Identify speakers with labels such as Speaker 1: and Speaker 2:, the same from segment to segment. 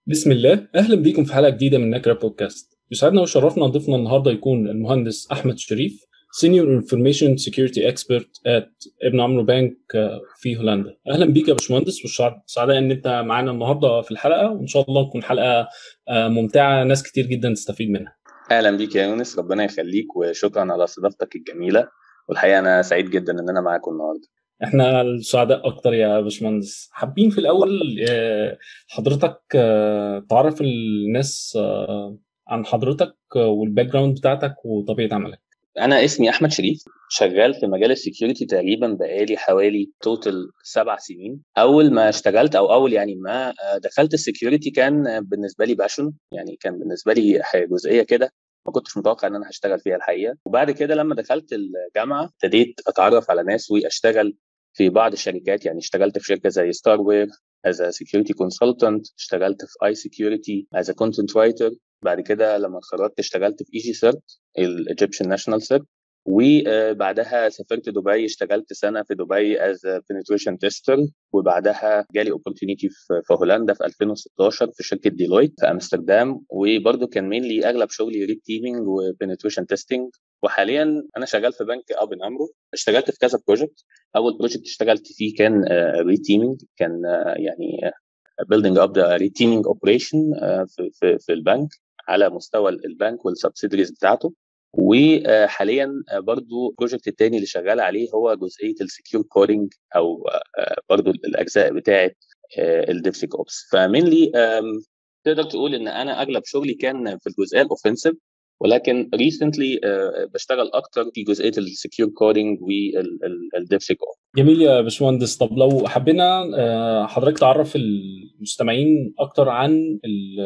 Speaker 1: بسم الله اهلا بيكم في حلقه جديده من نكره بودكاست يسعدنا ويشرفنا ضيفنا النهارده يكون المهندس احمد شريف سينيور انفورميشن سكيورتي اكسبرت ات ابن عمرو بانك في هولندا اهلا بيك يا باشمهندس وسعداء ان انت معانا النهارده في الحلقه وان شاء الله تكون حلقه آه، ممتعه ناس كتير جدا تستفيد منها
Speaker 2: اهلا بيك يا يونس ربنا يخليك وشكرا على استضافتك الجميله والحقيقه انا سعيد جدا ان انا معاكم النهارده
Speaker 1: احنا السعداء اكتر يا باشمهندس حابين في الاول آه، حضرتك آه، تعرف الناس آه، عن حضرتك والباك جراوند بتاعتك وطبيعه عملك
Speaker 2: انا اسمي احمد شريف شغال في مجال السكيورتي تقريبا بقالي حوالي توتال سبع سنين اول ما اشتغلت او اول يعني ما دخلت السكيورتي كان بالنسبه لي باشن يعني كان بالنسبه لي جزئيه كده ما كنتش متوقع ان انا هشتغل فيها الحقيقه وبعد كده لما دخلت الجامعه ابتديت اتعرف على ناس واشتغل في بعض الشركات يعني اشتغلت في شركه زي ستار وير as a security consultant اشتغلت في اي سكيورتي as a content writer بعد كده لما اتخرجت اشتغلت في ايجي سيرت الايجيبشن ناشونال سيرت وبعدها سافرت دبي اشتغلت سنه في دبي از بنتريشن تيستر وبعدها جالي اوبورتونيتي في هولندا في 2016 في شركه ديلويت في امستردام وبرده كان مين اغلب شغلي ريد تيمينج وبنتريشن تيستنج وحاليا انا شغال في بنك ابن امرو اشتغلت في كذا بروجكت اول بروجكت اشتغلت فيه كان ريد تيمينج كان يعني بيلدينج اب ذا ريد تيمينج اوبريشن في في البنك على مستوى البنك والسبسيدريز بتاعته وحاليا برضو البروجكت الثاني اللي شغال عليه هو جزئيه السكيور كودنج او برضو الاجزاء بتاعه الديفسيك اوبس فمنلي تقدر تقول ان انا اغلب شغلي كان في الجزئيه الاوفنسيف ولكن ريسنتلي بشتغل اكتر في جزئيه السكيور كودنج والديفسيك اوبس
Speaker 1: جميل يا باشمهندس طب لو حبينا حضرتك تعرف المستمعين اكتر عن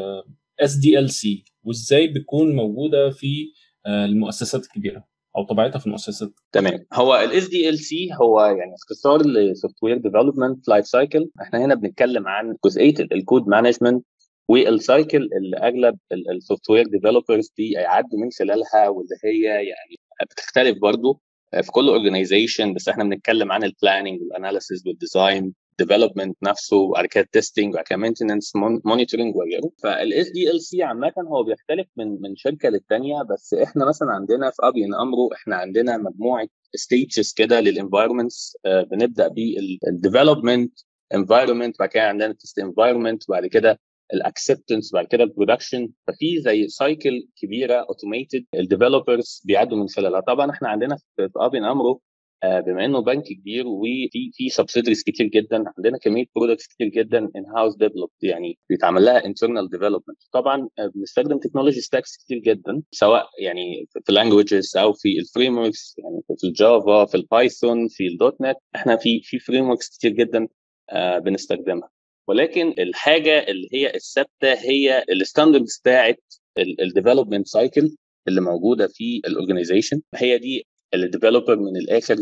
Speaker 1: الاس دي ال سي وازاي بتكون موجوده في المؤسسات الكبيره او طبيعتها في المؤسسات
Speaker 2: تمام هو الاس دي ال سي هو يعني اختصار لسوفت وير ديفلوبمنت لايف سايكل احنا هنا بنتكلم عن جزئيه الكود مانجمنت والسايكل اللي اغلب السوفت وير ديفلوبرز بيعدوا من خلالها واللي هي يعني بتختلف برضه في كل اورجانيزيشن بس احنا بنتكلم عن البلاننج والاناليسيز والديزاين ديفلوبمنت نفسه وبعد كده تيستنج وبعد كده مينتنس مونيتورنج وغيره فالاس دي ال سي عامه هو بيختلف من من شركه للثانيه بس احنا مثلا عندنا في ابي ان امرو احنا عندنا مجموعه ستيجز كده للانفايرمنتس بنبدا بالديفلوبمنت انفايرمنت بعد كده عندنا التست انفايرمنت وبعد كده الاكسبتنس بعد كده البرودكشن ففي زي سايكل كبيره اوتوميتد الديفلوبرز بيعدوا من خلالها طبعا احنا عندنا في ابي ان امرو بما انه بنك كبير وفي في سبسيدريز كتير جدا عندنا كميه برودكتس كتير جدا ان هاوس ديفلوب يعني بيتعمل لها انترنال ديفلوبمنت طبعا بنستخدم تكنولوجي ستاكس كتير جدا سواء يعني في لانجويجز او في الفريم وركس يعني في الجافا في البايثون في الدوت نت احنا في في فريم وركس كتير جدا بنستخدمها ولكن الحاجه اللي هي الثابته هي الستاندردز بتاعت الديفلوبمنت سايكل اللي موجوده في الاورجنايزيشن هي دي الديفلوبر من الاخر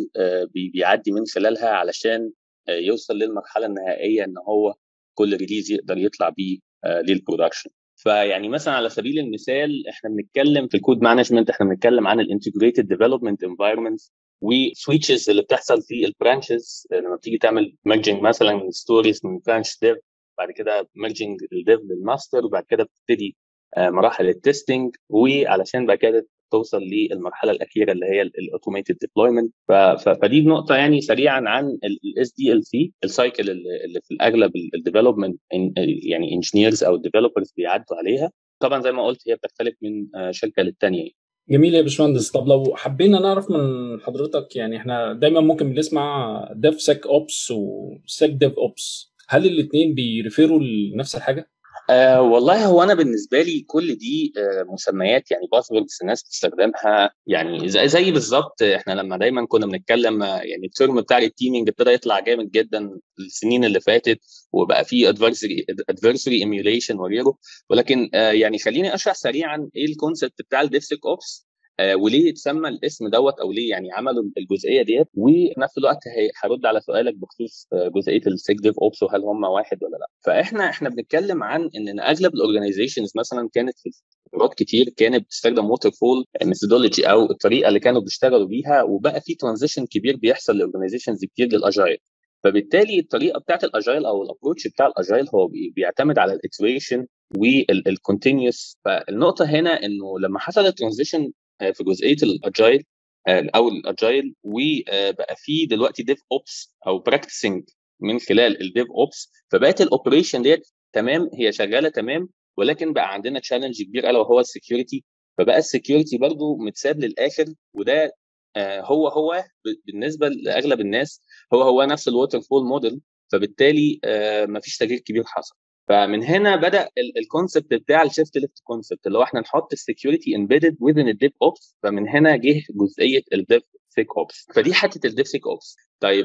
Speaker 2: بيعدي من خلالها علشان يوصل للمرحله النهائيه ان هو كل ريليز يقدر يطلع بيه للبرودكشن فيعني مثلا على سبيل المثال احنا بنتكلم في الكود مانجمنت احنا بنتكلم عن الانتجريتد ديفلوبمنت انفايرمنت وسويتشز اللي بتحصل في البرانشز لما بتيجي تعمل ميرجنج مثلا ستوريز من برانش ديف بعد كده ميرجنج الديف للماستر وبعد كده بتبتدي مراحل التستنج وعلشان بعد كده توصل للمرحله الاخيره اللي هي الاوتوميتد ديبلويمنت فدي نقطه يعني سريعا عن الاس دي ال سي السايكل اللي في الاغلب الديفلوبمنت يعني انجينيرز او الديفلوبرز بيعدوا عليها طبعا زي ما قلت هي بتختلف من شركه للثانيه
Speaker 1: جميل يا باشمهندس طب لو حبينا نعرف من حضرتك يعني احنا دايما ممكن بنسمع ديف سيك اوبس وسيك ديف اوبس هل الاثنين بيريفيروا لنفس الحاجه؟
Speaker 2: آه والله هو انا بالنسبه لي كل دي آه مسميات يعني باسوردز الناس بتستخدمها يعني زي, زي بالظبط احنا لما دايما كنا بنتكلم يعني الترم بتاع التيمينج ابتدى يطلع جامد جدا السنين اللي فاتت وبقى فيه ادفرسري ادفرسري ايميوليشن وغيره ولكن آه يعني خليني اشرح سريعا ايه الكونسيبت بتاع الديفسيك اوبس آه وليه اتسمى الاسم دوت او ليه يعني عملوا الجزئيه ديت وفي نفس الوقت هرد على سؤالك بخصوص جزئيه السيك ديف اوبس وهل هم واحد ولا لا فاحنا احنا بنتكلم عن ان اغلب الاورجنايزيشنز مثلا كانت في فترات كتير كانت بتستخدم ووتر فول ميثودولوجي او الطريقه اللي كانوا بيشتغلوا بيها وبقى في ترانزيشن كبير بيحصل لاورجنايزيشنز كتير للاجايل فبالتالي الطريقه بتاعت الاجايل او الابروتش بتاع الاجايل هو بيعتمد على الاتريشن والكونتينيوس فالنقطه هنا انه لما حصل الترانزيشن في جزئيه الاجايل او الاجايل وبقى في دلوقتي ديف اوبس او براكتسنج من خلال الديف اوبس فبقت الاوبريشن ديت تمام هي شغاله تمام ولكن بقى عندنا تشالنج كبير الا وهو السكيورتي فبقى السكيورتي برضو متساب للاخر وده هو هو بالنسبه لاغلب الناس هو هو نفس الووتر فول موديل فبالتالي ما فيش تغيير كبير حصل فمن هنا بدا الكونسبت بتاع الشيفت ليفت كونسبت اللي هو احنا نحط السكيورتي امبيدد within الديف اوبس فمن هنا جه جزئيه الديف سيك اوبس فدي حته الديف سيك اوبس طيب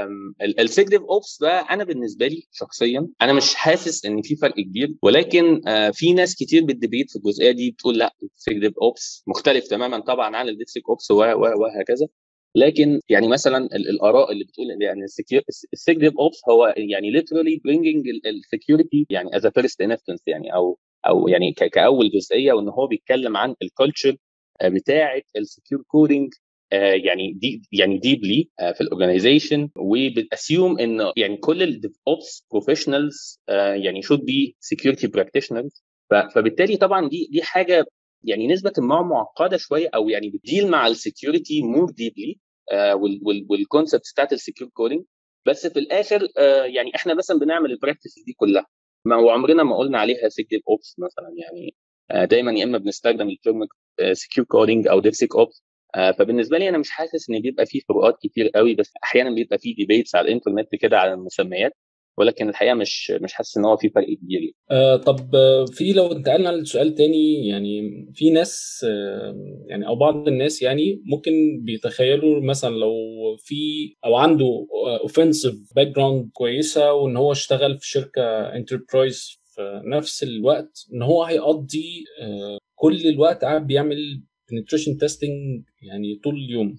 Speaker 2: السيك ديف اوبس ده انا بالنسبه لي شخصيا انا مش حاسس ان في فرق كبير ولكن في ناس كتير بتدبيت في الجزئيه دي بتقول لا السيك ديف اوبس مختلف تماما طبعا عن الديف سيك اوبس وهكذا لكن يعني مثلا الاراء اللي بتقول يعني السيك ديف اوبس هو يعني literally bringing السكيورتي يعني as a first instance يعني او او يعني كاول جزئيه وان هو بيتكلم عن الكالتشر بتاعه السكيور كودنج يعني دي يعني ديبلي في الاورجنايزيشن وبتاسيوم ان يعني كل الديف اوبس بروفيشنالز يعني شود بي سكيورتي براكتيشنرز فبالتالي طبعا دي دي حاجه يعني نسبه ما معقده شويه او يعني بتديل مع السكيورتي مور ديبلي والكونسبت بتاعت السكيور كودنج بس في الاخر آه يعني احنا مثلا بنعمل البراكتس دي كلها ما وعمرنا ما قلنا عليها سيك ديف اوبس مثلا يعني آه دايما يا اما بنستخدم الكلمه سكيور كودنج او ديف سيك اوبس آه فبالنسبه لي انا مش حاسس ان بيبقى فيه فروقات كتير قوي بس احيانا بيبقى فيه ديبيتس على الانترنت كده على المسميات ولكن الحقيقه مش مش حاسس ان هو في فرق كبير
Speaker 1: آه طب في لو انتقلنا لسؤال تاني يعني في ناس آه يعني او بعض الناس يعني ممكن بيتخيلوا مثلا لو في او عنده اوفنسيف باك جراوند كويسه وان هو اشتغل في شركه انتربرايز في نفس الوقت ان هو هيقضي آه كل الوقت قاعد بيعمل بنتريشن تيستنج يعني طول اليوم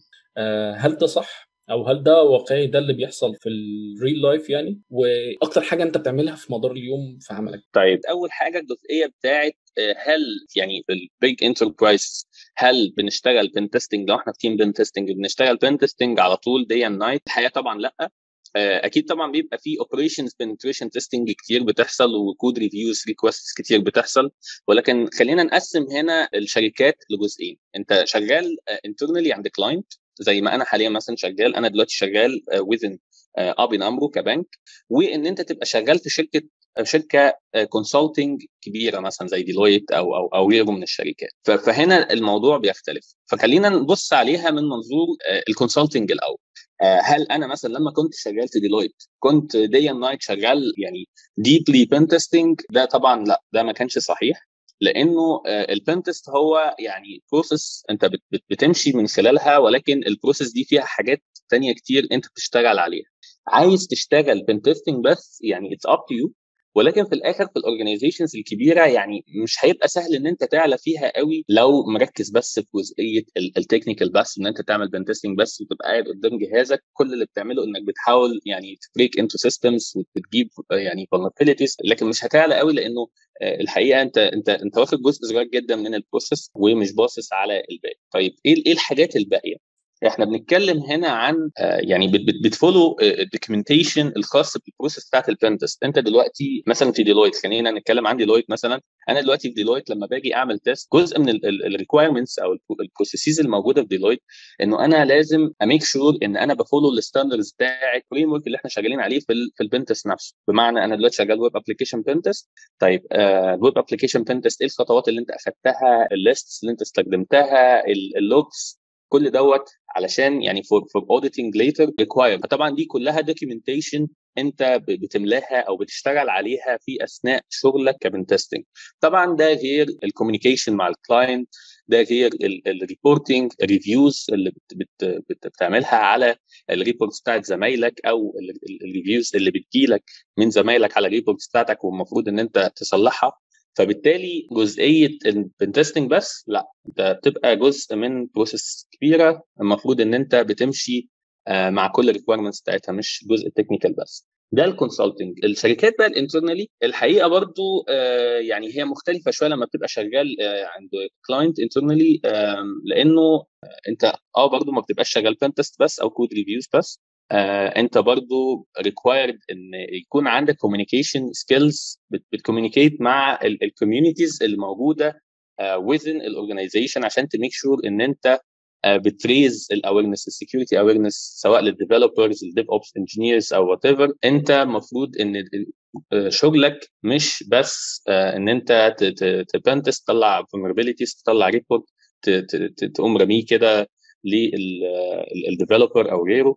Speaker 1: هل ده صح؟ او هل ده واقعي ده اللي بيحصل في الريل لايف يعني واكتر حاجه انت بتعملها في مدار اليوم في عملك
Speaker 2: طيب اول حاجه الجزئيه بتاعت هل يعني في البيج انتربرايز هل بنشتغل بن تيستنج لو احنا في تيم بن تيستنج بنشتغل بن تيستنج على طول دي اند نايت الحقيقه طبعا لا اكيد طبعا بيبقى في اوبريشنز بنتريشن تيستنج كتير بتحصل وكود ريفيوز ريكوست كتير بتحصل ولكن خلينا نقسم هنا الشركات لجزئين انت شغال انترنالي عند كلاينت زي ما انا حاليا مثلا شغال انا دلوقتي شغال وذن ابي امرو كبنك وان انت تبقى شغال في شركه شركه كونسلتنج كبيره مثلا زي ديلويت او او او غيره من الشركات فهنا الموضوع بيختلف فخلينا نبص عليها من منظور الكونسلتنج الاول هل انا مثلا لما كنت شغال في ديلويت كنت دي اند نايت شغال يعني ديبلي بن تيستنج ده طبعا لا ده ما كانش صحيح لانه البنتست هو يعني بروسيس انت بتمشي من خلالها ولكن البروسيس دي فيها حاجات تانية كتير انت بتشتغل عليها عايز تشتغل بنتستنج بس يعني اتس اب تو يو ولكن في الاخر في الاورجنايزيشنز الكبيره يعني مش هيبقى سهل ان انت تعلى فيها قوي لو مركز بس في جزئيه التكنيكال بس ان انت تعمل بنتستنج بس وتبقى قاعد قدام جهازك كل اللي بتعمله انك بتحاول يعني تبريك انتو سيستمز وتجيب يعني vulnerabilities لكن مش هتعلى قوي لانه الحقيقه انت انت انت واخد جزء صغير جدا من البروسيس ومش باصص على الباقي طيب ايه ايه الحاجات الباقيه احنا بنتكلم هنا عن يعني بتفولو الدوكيومنتيشن الخاص بالبروسيس بتاعت البنتست انت دلوقتي مثلا في ديلويت خلينا نتكلم عن ديلويت مثلا انا دلوقتي في ديلويت لما باجي اعمل تيست جزء من الريكويرمنتس او البروسيسز الموجوده في ديلويت انه انا لازم اميك شور ان انا بفولو الستاندردز بتاع الفريم ورك اللي احنا شغالين عليه في في البنتست نفسه بمعنى انا دلوقتي شغال ويب ابلكيشن بنتست طيب الويب ابلكيشن بنتست ايه الخطوات اللي انت اخذتها الليستس اللي انت استخدمتها اللوجز كل دوت علشان يعني فور فور اوديتنج ليتر ريكواير فطبعا دي كلها دوكيومنتيشن انت بتملاها او بتشتغل عليها في اثناء شغلك كبن تيستنج طبعا ده غير الكوميونيكيشن مع الكلاينت ده غير الريبورتنج الريفيوز اللي بت بت بت بتعملها على الريبورتس بتاعت زمايلك او الريفيوز اللي بتجيلك من زمايلك على الريبورتس بتاعتك والمفروض ان انت تصلحها فبالتالي جزئيه البنتستنج بس لا انت بتبقى جزء من بروسيس كبيره المفروض ان انت بتمشي مع كل الريكويرمنتس بتاعتها مش جزء التكنيكال بس ده الكونسلتنج الشركات بقى الانترنالي الحقيقه برضو يعني هي مختلفه شويه لما بتبقى شغال عند كلاينت انترنالي لانه انت اه برضو ما بتبقاش شغال بنتست بس او كود ريفيوز بس آه انت برضو ريكوايرد ان يكون عندك كوميونيكيشن سكيلز بتكوميونيكيت مع الكوميونيتيز اللي موجوده within الاورجنايزيشن عشان تميك شور ان انت بتريز الاويرنس السكيورتي اويرنس سواء للديفلوبرز الديف اوبس انجينيرز او وات ايفر انت المفروض ان شغلك مش بس ان انت تبنتس تطلع فولنربيلتيز تطلع ريبورت تقوم رميه كده للديفلوبر او غيره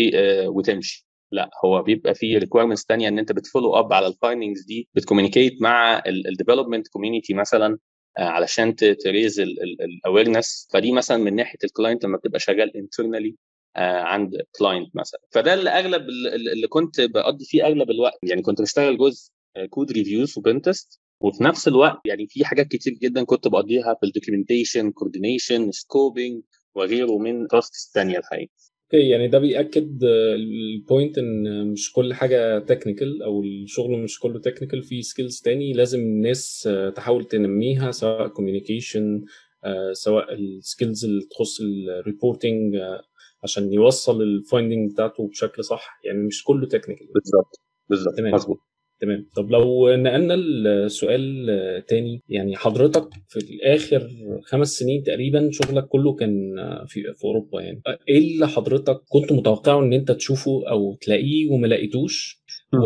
Speaker 2: وتمشي لا هو بيبقى فيه ريكويرمنتس ثانيه ان انت بتفولو اب على الفايندنجز دي بتكومينيكيت مع الديفلوبمنت كوميونتي مثلا علشان تريز الاويرنس فدي مثلا من ناحيه الكلاينت لما بتبقى شغال انترنالي عند كلاينت مثلا فده اللي اغلب اللي كنت بقضي فيه اغلب الوقت يعني كنت بشتغل جزء كود ريفيوز وبنتست وفي نفس الوقت يعني في حاجات كتير جدا كنت بقضيها في الدوكيومنتيشن كوردينيشن سكوبينج وغيره من تاسكس ثانيه الحقيقه
Speaker 1: اوكي يعني ده بيأكد البوينت ان مش كل حاجه تكنيكال او الشغل مش كله تكنيكال في سكيلز تاني لازم الناس تحاول تنميها سواء كوميونيكيشن سواء السكيلز اللي تخص الريبورتنج عشان يوصل الفايندنج بتاعته بشكل صح يعني مش كله تكنيكال
Speaker 2: بالظبط بالظبط مظبوط
Speaker 1: تمام طب لو نقلنا السؤال تاني يعني حضرتك في الاخر خمس سنين تقريبا شغلك كله كان في في اوروبا يعني ايه اللي حضرتك كنت متوقعه ان انت تشوفه او تلاقيه وما لقيتوش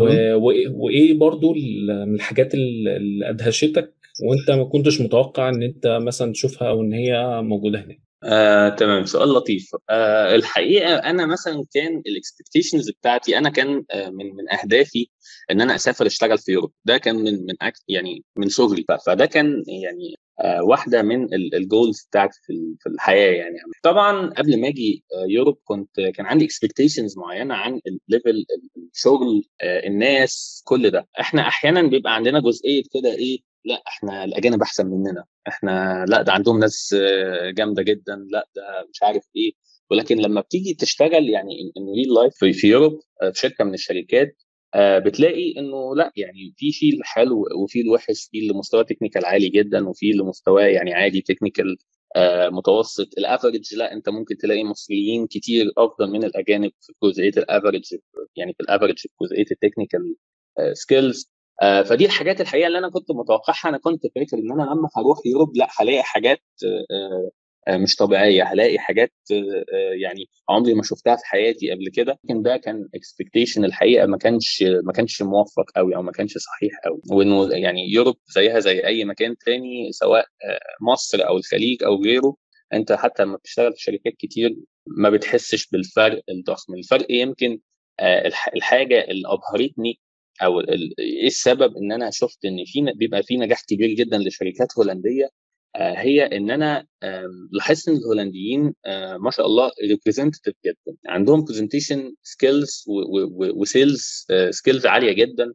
Speaker 1: وايه برضو من الحاجات اللي ادهشتك وانت ما كنتش متوقع ان انت مثلا تشوفها او ان هي موجوده هناك
Speaker 2: آه، تمام سؤال لطيف آه، الحقيقه انا مثلا كان الاكسبكتيشنز بتاعتي انا كان آه، من من اهدافي ان انا اسافر اشتغل في يوروب ده كان من من يعني من صغري فده كان يعني آه، واحده من الجولز بتاعتي في في الحياه يعني طبعا قبل ما اجي يوروب كنت كان عندي اكسبكتيشنز معينه عن الليفل الشغل الناس كل ده احنا احيانا بيبقى عندنا جزئيه كده ايه لا احنا الاجانب احسن مننا احنا لا ده عندهم ناس جامده جدا لا ده مش عارف ايه ولكن لما بتيجي تشتغل يعني ان ريل لايف في, في يوروب في شركه من الشركات بتلاقي انه لا يعني في في الحلو وفي الوحش في اللي مستوى تكنيكال عالي جدا وفي اللي مستواه يعني عادي تكنيكال متوسط الافرج لا انت ممكن تلاقي مصريين كتير افضل من الاجانب في جزئيه الافرج يعني في الافرج في جزئيه التكنيكال سكيلز آه فدي الحاجات الحقيقه اللي انا كنت متوقعها انا كنت فاكر ان انا لما هروح يوروب لا هلاقي حاجات آه آه مش طبيعيه هلاقي حاجات يعني عمري ما شفتها في حياتي قبل كده لكن ده كان اكسبكتيشن الحقيقه ما كانش ما كانش موفق قوي او ما كانش صحيح قوي وانه يعني يوروب زيها زي اي مكان تاني سواء مصر او الخليج او غيره انت حتى لما بتشتغل في شركات كتير ما بتحسش بالفرق الضخم الفرق يمكن الحاجه اللي ابهرتني او ايه السبب ان انا شفت ان في بيبقى في نجاح كبير جدا لشركات هولنديه آه هي ان انا آه لاحظت ان الهولنديين آه ما شاء الله ريبريزنتيف جدا عندهم برزنتيشن سكيلز وسيلز سكيلز عاليه جدا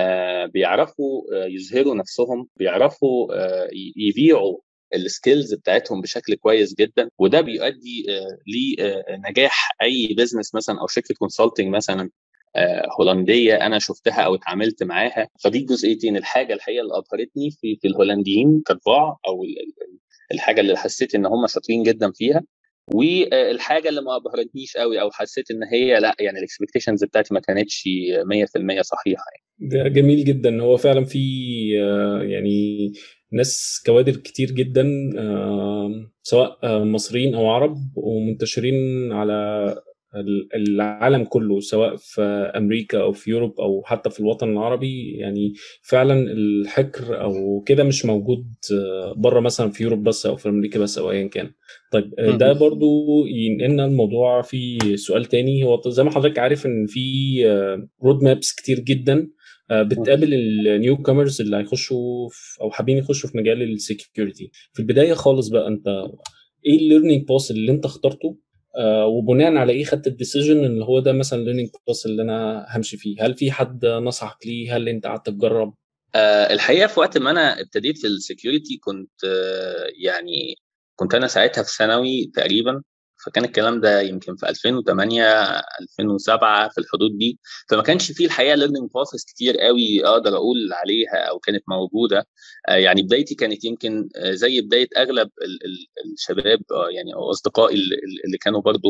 Speaker 2: بيعرفوا يظهروا نفسهم بيعرفوا يبيعوا السكيلز بتاعتهم بشكل كويس جدا وده بيؤدي لنجاح اي بزنس مثلا او شركه كونسلتنج مثلا هولنديه انا شفتها او اتعاملت معاها فدي جزئيتين الحاجه الحقيقه اللي ابهرتني في في الهولنديين كطباع او الحاجه اللي حسيت ان هم شاطرين جدا فيها والحاجه اللي ما ابهرتنيش قوي او حسيت ان هي لا يعني الاكسبكتيشنز بتاعتي ما كانتش 100% صحيحه يعني.
Speaker 1: ده جميل جدا هو فعلا في يعني ناس كوادر كتير جدا سواء مصريين او عرب ومنتشرين على العالم كله سواء في امريكا او في يوروب او حتى في الوطن العربي يعني فعلا الحكر او كده مش موجود بره مثلا في يوروب بس او في امريكا بس او ايا كان طيب ده برضو ينقلنا الموضوع في سؤال تاني هو زي ما حضرتك عارف ان في رود مابس كتير جدا بتقابل النيو كامرز اللي هيخشوا او حابين يخشوا في مجال السكيورتي في البدايه خالص بقى انت ايه الليرنينج باث اللي انت اخترته آه وبناء على ايه خدت الديسيجن ان هو ده مثلا ليرنينج باث اللي انا همشي فيه هل في حد نصحك ليه هل انت قعدت تجرب
Speaker 2: آه الحقيقه في وقت ما انا ابتديت في السكيورتي كنت آه يعني كنت انا ساعتها في ثانوي تقريبا فكان الكلام ده يمكن في 2008 2007 في الحدود دي فما كانش فيه الحقيقه ليرنينج بروسس كتير قوي اقدر اقول عليها او كانت موجوده يعني بدايتي كانت يمكن زي بدايه اغلب الشباب يعني او اصدقائي اللي كانوا برضو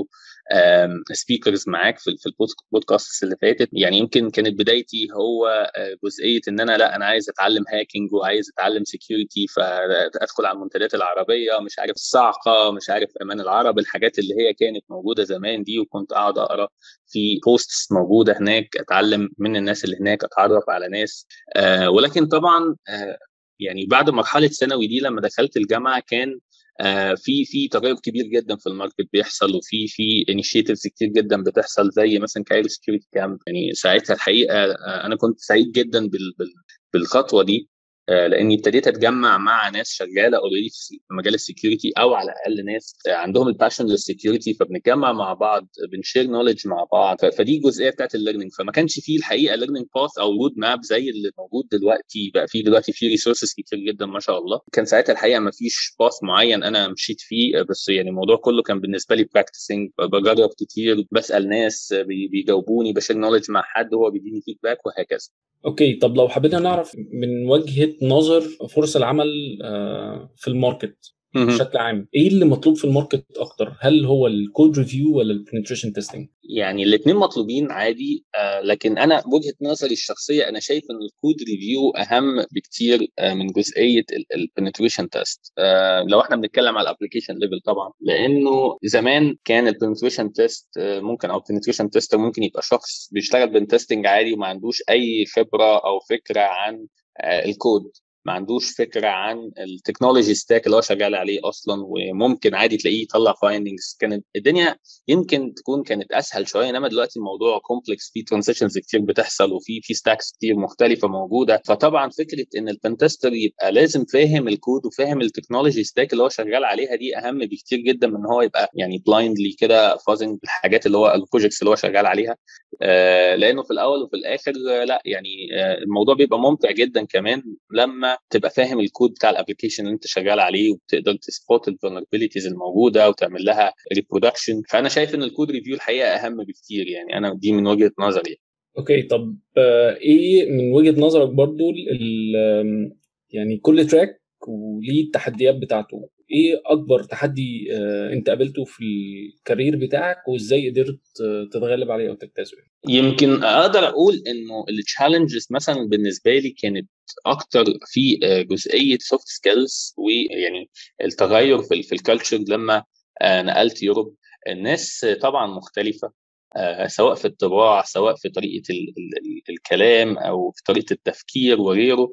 Speaker 2: سبيكرز معاك في في البودكاست اللي فاتت يعني يمكن كانت بدايتي هو جزئيه ان انا لا انا عايز اتعلم هاكينج وعايز اتعلم سكيورتي فادخل على المنتديات العربيه مش عارف الصعقه مش عارف امان العرب الحاجات اللي هي كانت موجوده زمان دي وكنت اقعد اقرا في بوستس موجوده هناك اتعلم من الناس اللي هناك اتعرف على ناس آه ولكن طبعا آه يعني بعد مرحله ثانوي دي لما دخلت الجامعه كان آه في في تغير كبير جدا في الماركت بيحصل وفي في انيشيتيفز كتير جدا بتحصل زي مثلا كايرو سكيورتي كامب يعني ساعتها الحقيقه آه انا كنت سعيد جدا بال بال بالخطوه دي لاني ابتديت اتجمع مع ناس شغاله اوريدي في مجال السكيورتي او على الاقل ناس عندهم الباشن للسكيورتي فبنتجمع مع بعض بنشير نولج مع بعض فدي الجزئيه بتاعت الليرنينج فما كانش فيه الحقيقه ليرنينج باث او رود ماب زي اللي موجود دلوقتي بقى فيه دلوقتي فيه ريسورسز كتير جدا ما شاء الله كان ساعتها الحقيقه ما فيش باث معين انا مشيت فيه بس يعني الموضوع كله كان بالنسبه لي براكتسنج بجرب كتير بسال ناس بيجاوبوني بشير نولج مع حد هو بيديني فيدباك وهكذا
Speaker 1: اوكي طب لو حبينا نعرف من وجهه نظر فرص العمل في الماركت بشكل عام ايه اللي مطلوب في الماركت اكتر هل هو الكود ريفيو ولا البنتريشن تيستنج
Speaker 2: يعني الاثنين مطلوبين عادي آه لكن انا بوجهه نظري الشخصيه انا شايف ان الكود ريفيو اهم بكتير آه من جزئيه البنتريشن تيست آه لو احنا بنتكلم على الابلكيشن ليفل طبعا لانه زمان كان البنتريشن تيست آه ممكن او البنتريشن تيستر ممكن يبقى شخص بيشتغل بنتستنج عادي وما عندوش اي خبره او فكره عن آه الكود ما عندوش فكره عن التكنولوجي ستاك اللي هو شغال عليه اصلا وممكن عادي تلاقيه يطلع فايندنجز كانت الدنيا يمكن تكون كانت اسهل شويه انما دلوقتي الموضوع كومبلكس في ترانزيشنز كتير بتحصل وفي في ستاكس كتير مختلفه موجوده فطبعا فكره ان البنتستر يبقى لازم فاهم الكود وفاهم التكنولوجي ستاك اللي هو شغال عليها دي اهم بكتير جدا من ان هو يبقى يعني بلايندلي كده فازنج بالحاجات اللي هو البروجكتس اللي هو شغال عليها آه لانه في الاول وفي الاخر آه لا يعني آه الموضوع بيبقى ممتع جدا كمان لما تبقى فاهم الكود بتاع الابلكيشن اللي انت شغال عليه وبتقدر تسبوت الفولنربيلتيز الموجوده وتعمل لها ريبرودكشن فانا شايف ان الكود ريفيو الحقيقه اهم بكتير يعني انا دي من وجهه نظري
Speaker 1: اوكي طب ايه من وجهه نظرك برضو يعني كل تراك وليه التحديات بتاعته ايه اكبر تحدي انت قابلته في الكارير بتاعك وازاي قدرت تتغلب عليه او تجتازه
Speaker 2: يمكن اقدر اقول انه التشالنجز مثلا بالنسبه لي كانت اكتر في جزئيه سوفت سكيلز ويعني التغير في, في الكالتشر لما نقلت يوروب الناس طبعا مختلفه سواء في الطباع سواء في طريقه ال ال الكلام او في طريقه التفكير وغيره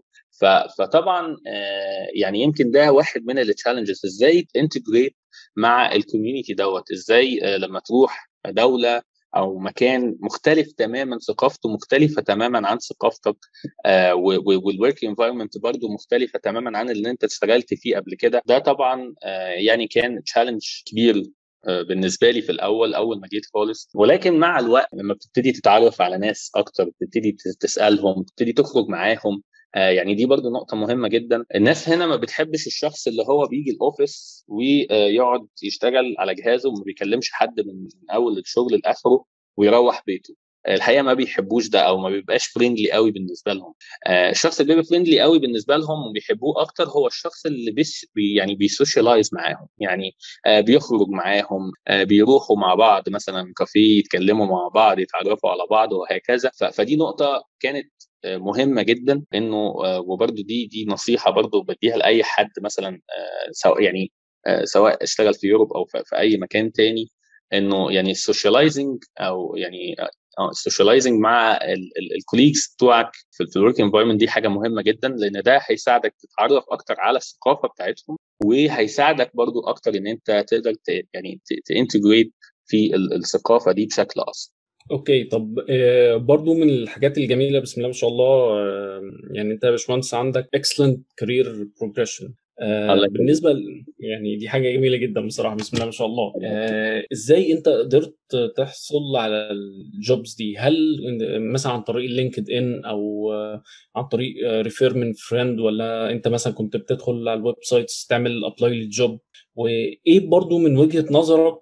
Speaker 2: فطبعا يعني يمكن ده واحد من التشالنجز ازاي تنتجريت مع الكوميونتي دوت ازاي لما تروح دوله او مكان مختلف تماما ثقافته مختلفه تماما عن ثقافتك آه والورك انفايرمنت برضه مختلفه تماما عن اللي انت اشتغلت فيه قبل كده ده طبعا آه يعني كان تشالنج كبير بالنسبه لي في الاول اول ما جيت خالص ولكن مع الوقت لما بتبتدي تتعرف على ناس اكتر بتبتدي تسالهم بتبتدي تخرج معاهم آه يعني دي برضو نقطة مهمة جدا الناس هنا ما بتحبش الشخص اللي هو بيجي الأوفيس ويقعد يشتغل على جهازه وما بيكلمش حد من أول الشغل لآخره ويروح بيته الحقيقه ما بيحبوش ده او ما بيبقاش فريندلي قوي بالنسبه لهم آه الشخص اللي بيبقى فريندلي قوي بالنسبه لهم وبيحبوه اكتر هو الشخص اللي بيش بي يعني بيسوشيالايز معاهم يعني آه بيخرج معاهم آه بيروحوا مع بعض مثلا كافيه يتكلموا مع بعض يتعرفوا على بعض وهكذا فدي نقطه كانت مهمه جدا انه وبرده دي دي نصيحه برده بديها لاي حد مثلا سواء يعني سواء اشتغل في يوروب او في اي مكان تاني انه يعني السوشياليزنج او يعني السوشياليزنج مع الكوليجز بتوعك في الورك انفايرمنت دي حاجه مهمه جدا لان ده هيساعدك تتعرف اكتر على الثقافه بتاعتهم وهيساعدك برضو اكتر ان انت تقدر يعني تانتجريت في الثقافه دي بشكل اسرع
Speaker 1: اوكي طب برضو من الحاجات الجميله بسم الله ما شاء الله يعني انت يا باشمهندس عندك excellent career progression آه بالنسبه ل... يعني دي حاجه جميله جدا بصراحه بسم الله ما شاء الله آه ازاي انت قدرت تحصل على الجوبز دي هل مثلا عن طريق لينكد ان او عن طريق ريفير من فريند ولا انت مثلا كنت بتدخل على الويب سايتس تعمل ابلاي للجوب وايه برضو من وجهه نظرك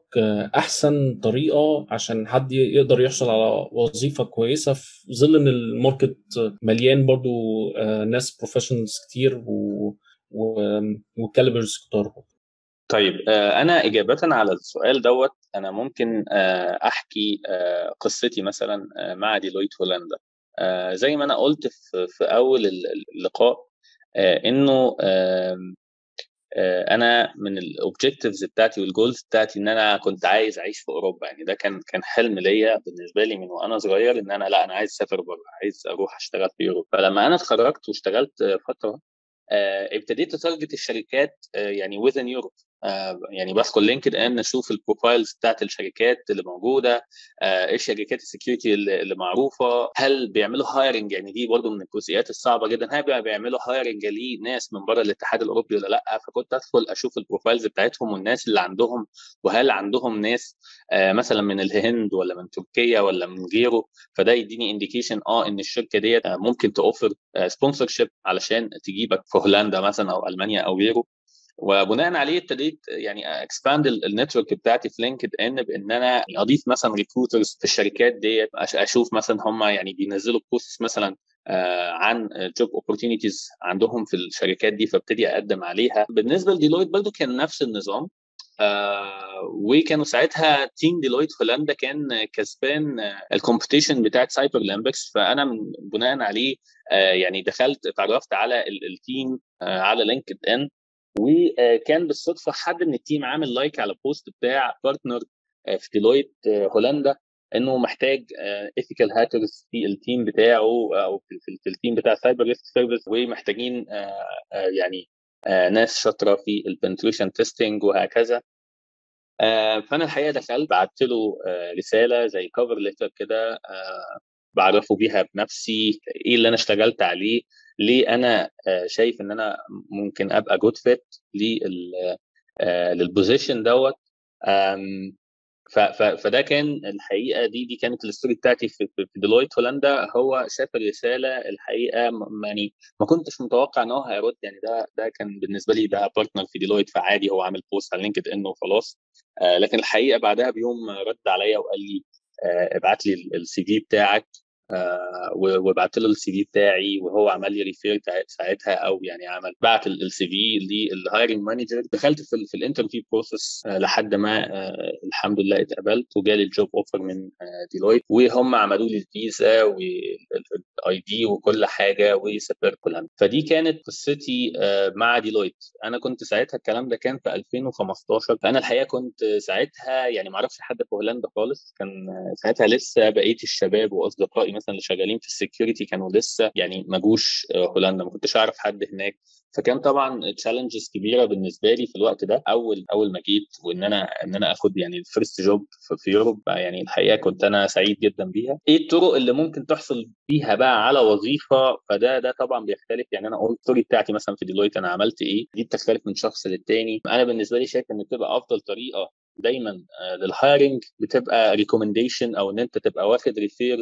Speaker 1: احسن طريقه عشان حد يقدر يحصل على وظيفه كويسه في ظل ان الماركت مليان برضو ناس بروفيشنالز كتير و وكاليبرز كتار
Speaker 2: طيب انا اجابه على السؤال دوت انا ممكن احكي قصتي مثلا مع ديلويت هولندا زي ما انا قلت في اول اللقاء انه انا من الاوبجكتيفز بتاعتي والجولز بتاعتي ان انا كنت عايز اعيش في اوروبا يعني ده كان كان حلم ليا بالنسبه لي من وانا صغير ان انا لا انا عايز اسافر بره عايز اروح اشتغل في اوروبا فلما انا اتخرجت واشتغلت فتره ابتديت اتارجت الشركات يعني وذن يوروب يعني بدخل لينكد ان اشوف البروفايلز بتاعت الشركات اللي موجوده ايه شركات السكيورتي اللي معروفه هل بيعملوا هايرنج يعني دي برضه من الجزئيات الصعبه جدا هل بيعملوا هايرنج لناس من بره الاتحاد الاوروبي ولا لا فكنت ادخل اشوف البروفايلز بتاعتهم والناس اللي عندهم وهل عندهم ناس مثلا من الهند ولا من تركيا ولا من غيره فده يديني انديكيشن اه ان الشركه ديت ممكن توفر سبونسر شيب علشان تجيبك في هولندا مثلا او المانيا او غيره وبناء عليه ابتديت يعني اكسباند النتورك بتاعتي في لينكد ان بان انا اضيف مثلا ريكروترز في الشركات ديت اشوف مثلا هم يعني بينزلوا بوست مثلا عن جوب اوبورتونيتيز عندهم في الشركات دي فابتدي اقدم عليها بالنسبه لديلويت برضو كان نفس النظام آه وكانوا ساعتها تيم ديلويت هولندا كان كسبان الكومبيتيشن بتاعت سايبر لامبكس فانا من بناء عليه آه يعني دخلت اتعرفت على التيم آه على لينكد ان وكان بالصدفه حد من التيم عامل لايك على بوست بتاع بارتنر في ديلويت هولندا انه محتاج ايثيكال هاكرز في التيم بتاعه او في, في التيم بتاع سايبر ريسك سيرفيس ومحتاجين يعني ناس شاطره في البنتريشن تيستنج وهكذا فانا الحقيقه دخلت بعت له رساله زي كفر ليتر كده بعرفه بيها بنفسي ايه اللي انا اشتغلت عليه ليه انا شايف ان انا ممكن ابقى جود فيت للبوزيشن دوت فده كان الحقيقه دي دي كانت الستوري بتاعتي في, في ديلويت هولندا هو شاف الرساله الحقيقه يعني ما كنتش متوقع ان هو هيرد يعني ده ده كان بالنسبه لي ده بارتنر في ديلويت فعادي هو عامل بوست على لينكد ان وخلاص لكن الحقيقه بعدها بيوم رد عليا وقال لي ابعت لي السي في بتاعك آه وبعت له السي في بتاعي وهو عمل لي ريفير ساعتها او يعني عمل بعت السي في للهايرنج مانجر دخلت في, في الانترفيو بروسس آه لحد ما آه الحمد لله اتقبلت وجالي الجوب اوفر من ديلويت وهم عملوا لي الفيزا والاي دي وكل حاجه وسافرت هولندا فدي كانت قصتي مع ديلويت انا كنت ساعتها الكلام ده كان في 2015 فانا الحقيقه كنت ساعتها يعني ما اعرفش حد في هولندا خالص كان ساعتها لسه بقيه الشباب واصدقائي مثلا اللي شغالين في السكيورتي كانوا لسه يعني ما جوش هولندا ما كنتش اعرف حد هناك فكان طبعا تشالنجز كبيره بالنسبه لي في الوقت ده اول اول ما جيت وان انا ان انا اخد يعني الفيرست جوب في يوروب يعني الحقيقه كنت انا سعيد جدا بيها ايه الطرق اللي ممكن تحصل بيها بقى على وظيفه فده ده طبعا بيختلف يعني انا قلت الستوري بتاعتي مثلا في ديلويت انا عملت ايه دي بتختلف من شخص للتاني انا بالنسبه لي شايف ان بتبقى افضل طريقه دايما للهايرنج بتبقى ريكومنديشن او ان انت تبقى واخد ريفير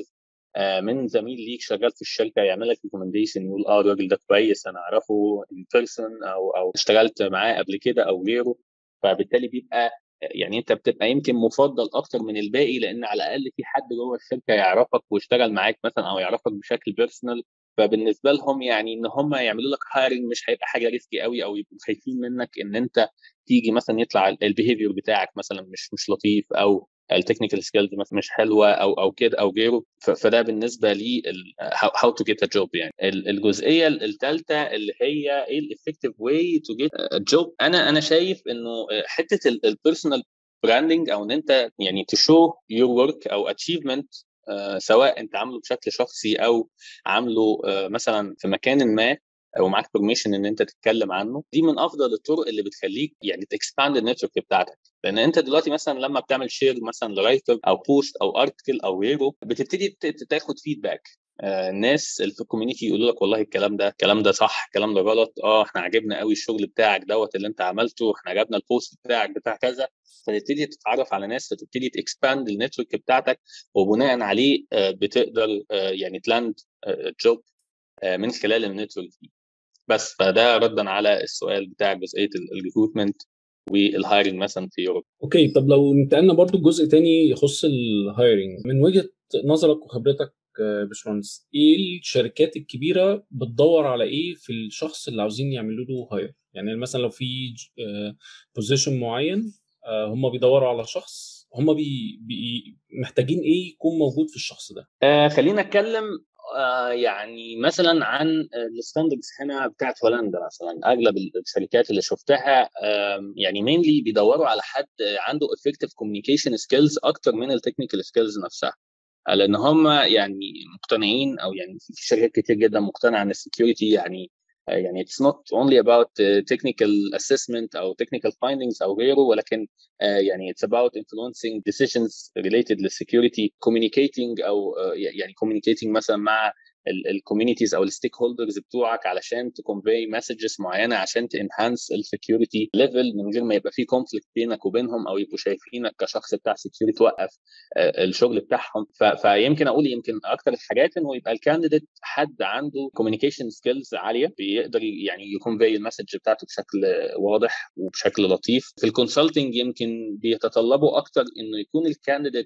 Speaker 2: من زميل ليك شغال في الشركه يعمل لك ريكومنديشن يقول اه الراجل ده كويس انا اعرفه ان بيرسون او او اشتغلت معاه قبل كده او غيره فبالتالي بيبقى يعني انت بتبقى يمكن مفضل اكتر من الباقي لان على الاقل في حد جوه الشركه يعرفك واشتغل معاك مثلا او يعرفك بشكل بيرسونال فبالنسبه لهم يعني ان هم يعملوا لك هايرنج مش هيبقى حاجه ريسكي قوي او يبقوا خايفين منك ان انت تيجي مثلا يطلع البيهيفير بتاعك مثلا مش مش لطيف او التكنيكال سكيلز مثلا مش حلوه او او كده او غيره فده بالنسبه لي هاو تو جيت ا جوب يعني الجزئيه الثالثه اللي هي ايه الافكتيف واي تو جيت ا جوب انا انا شايف انه حته البيرسونال براندنج او ان انت يعني تشو يور ورك او اتشيفمنت Uh, سواء انت عامله بشكل شخصي او عامله uh, مثلا في مكان ما ومعاك بيرميشن ان انت تتكلم عنه دي من افضل الطرق اللي بتخليك يعني تكسباند النتورك بتاعتك لان انت دلوقتي مثلا لما بتعمل شير مثلا لرايتر او بوست او ارتكل او غيره بتبتدي تاخد فيدباك آه الناس اللي في الكوميونتي يقولوا لك والله الكلام ده الكلام ده صح الكلام ده غلط اه احنا عجبنا قوي الشغل بتاعك دوت اللي انت عملته احنا عجبنا البوست بتاعك بتاع كذا فتبتدي تتعرف على ناس فتبتدي تكسباند النتورك بتاعتك وبناء عليه آه بتقدر آه يعني تلاند جوب من خلال النتورك دي بس فده ردا على السؤال بتاع جزئيه الريكروتمنت والهايرنج مثلا في يوروب
Speaker 1: اوكي طب لو انتقلنا برضو جزء تاني يخص الهايرنج من وجهه نظرك وخبرتك باشمهندس ايه الشركات الكبيره بتدور على ايه في الشخص اللي عاوزين يعملوا له هاير يعني مثلا لو في بوزيشن معين هم بيدوروا على شخص هم بي بي محتاجين ايه يكون موجود في الشخص ده
Speaker 2: آه خلينا اتكلم آه يعني مثلا عن الستاندردز هنا بتاعت هولندا مثلا اغلب الشركات اللي شفتها آه يعني مينلي بيدوروا على حد عنده افكتيف كوميونيكيشن سكيلز اكتر من التكنيكال سكيلز نفسها لان هم يعني مقتنعين او يعني في شركات كتير جدا مقتنعه ان السكيورتي يعني يعني it's not only about technical assessment او technical findings او غيره ولكن يعني it's about influencing decisions related للsecurity communicating او يعني communicating مثلا مع الكوميونيتيز او الستيك هولدرز بتوعك علشان تكونفي مسجز معينه عشان تنهانس السكيورتي ليفل من غير ما يبقى في كونفليكت بينك وبينهم او يبقوا شايفينك كشخص بتاع سكيورتي توقف الشغل بتاعهم فيمكن اقول يمكن اكتر الحاجات انه يبقى الكانديديت حد عنده كوميونيكيشن سكيلز عاليه بيقدر يعني يكونفي المسج بتاعته بشكل واضح وبشكل لطيف في الكونسلتنج يمكن بيتطلبوا اكتر انه يكون الكانديديت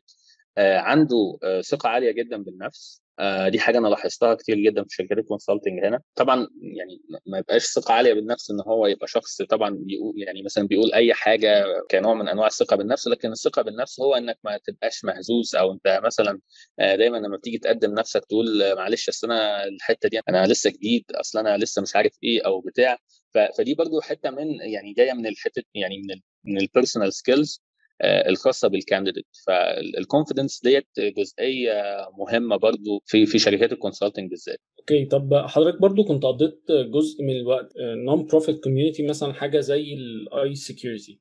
Speaker 2: عنده ثقه عاليه جدا بالنفس آه دي حاجه انا لاحظتها كتير جدا في شركات الكونسلتنج هنا طبعا يعني ما يبقاش ثقه عاليه بالنفس ان هو يبقى شخص طبعا بيقول يعني مثلا بيقول اي حاجه كنوع من انواع الثقه بالنفس لكن الثقه بالنفس هو انك ما تبقاش مهزوز او انت مثلا آه دايما لما بتيجي تقدم نفسك تقول معلش اصل انا الحته دي انا لسه جديد اصل انا لسه مش عارف ايه او بتاع فدي برضو حته من يعني جايه من الحته يعني من ال من البيرسونال سكيلز الخاصه بالكانديديت فالكونفدنس ديت جزئيه مهمه برضو في في شركات الكونسلتنج بالذات
Speaker 1: اوكي طب حضرتك برضو كنت قضيت جزء من الوقت نون بروفيت كوميونتي مثلا حاجه زي الاي سكيورتي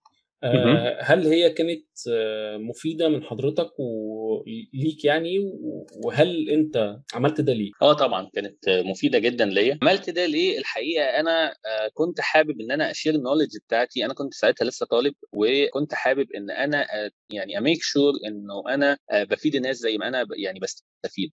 Speaker 1: هل هي كانت مفيده من حضرتك وليك يعني وهل انت عملت ده ليه؟
Speaker 2: اه طبعا كانت مفيده جدا ليا عملت ده ليه الحقيقه انا كنت حابب ان انا اشير النولج بتاعتي انا كنت ساعتها لسه طالب وكنت حابب ان انا يعني اميك شور انه انا بفيد الناس زي ما انا يعني بستفيد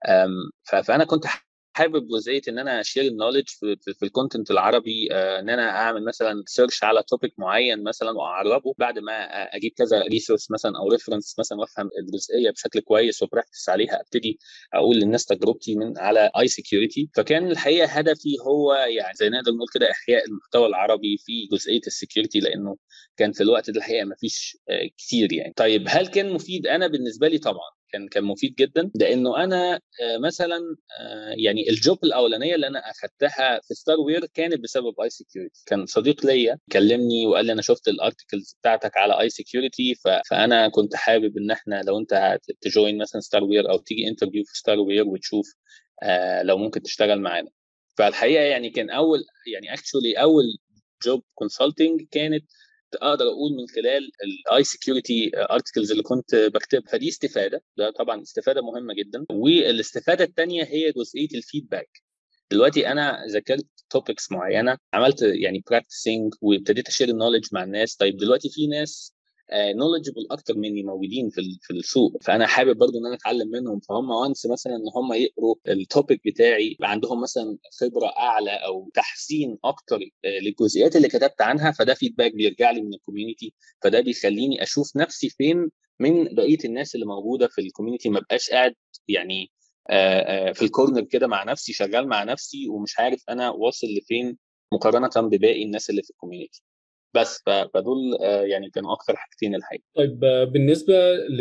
Speaker 2: فانا كنت حابب جزئيه ان انا اشير النولج في, في, في الكونتنت العربي آه ان انا اعمل مثلا سيرش على توبيك معين مثلا واعربه بعد ما اجيب كذا ريسورس مثلا او ريفرنس مثلا وافهم الجزئيه بشكل كويس وبراكتس عليها ابتدي اقول للناس تجربتي من على اي سكيورتي فكان الحقيقه هدفي هو يعني زي نقدر نقول كده احياء المحتوى العربي في جزئيه السكيورتي لانه كان في الوقت ده الحقيقه ما فيش آه كتير يعني طيب هل كان مفيد انا بالنسبه لي طبعا كان كان مفيد جدا لانه انا مثلا يعني الجوب الاولانيه اللي انا اخذتها في ستار وير كانت بسبب اي سكيورتي كان صديق ليا كلمني وقال لي انا شفت الارتكلز بتاعتك على اي سكيورتي فانا كنت حابب ان احنا لو انت تجوين مثلا ستار وير او تيجي انترفيو في ستار وير وتشوف لو ممكن تشتغل معانا فالحقيقه يعني كان اول يعني اكشولي اول جوب كونسلتنج كانت اقدر اقول من خلال الاي سكيورتي ارتكلز اللي كنت بكتبها فدي استفاده ده طبعا استفاده مهمه جدا والاستفاده الثانيه هي جزئيه الفيدباك دلوقتي انا ذاكرت توبكس معينه عملت يعني براكتسنج وابتديت اشير النولج مع الناس طيب دلوقتي في ناس نولجبل uh, اكتر مني موجودين في في السوق فانا حابب برضو ان انا اتعلم منهم فهم وانس مثلا ان هم يقروا التوبيك بتاعي عندهم مثلا خبره اعلى او تحسين اكتر uh, للجزئيات اللي كتبت عنها فده فيدباك بيرجع لي من الكوميونتي فده بيخليني اشوف نفسي فين من بقيه الناس اللي موجوده في الكوميونتي ما بقاش قاعد يعني uh, في الكورنر كده مع نفسي شغال مع نفسي ومش عارف انا واصل لفين مقارنه بباقي الناس اللي في الكوميونتي بس فدول يعني كانوا اكثر حاجتين الحقيقه
Speaker 1: طيب بالنسبه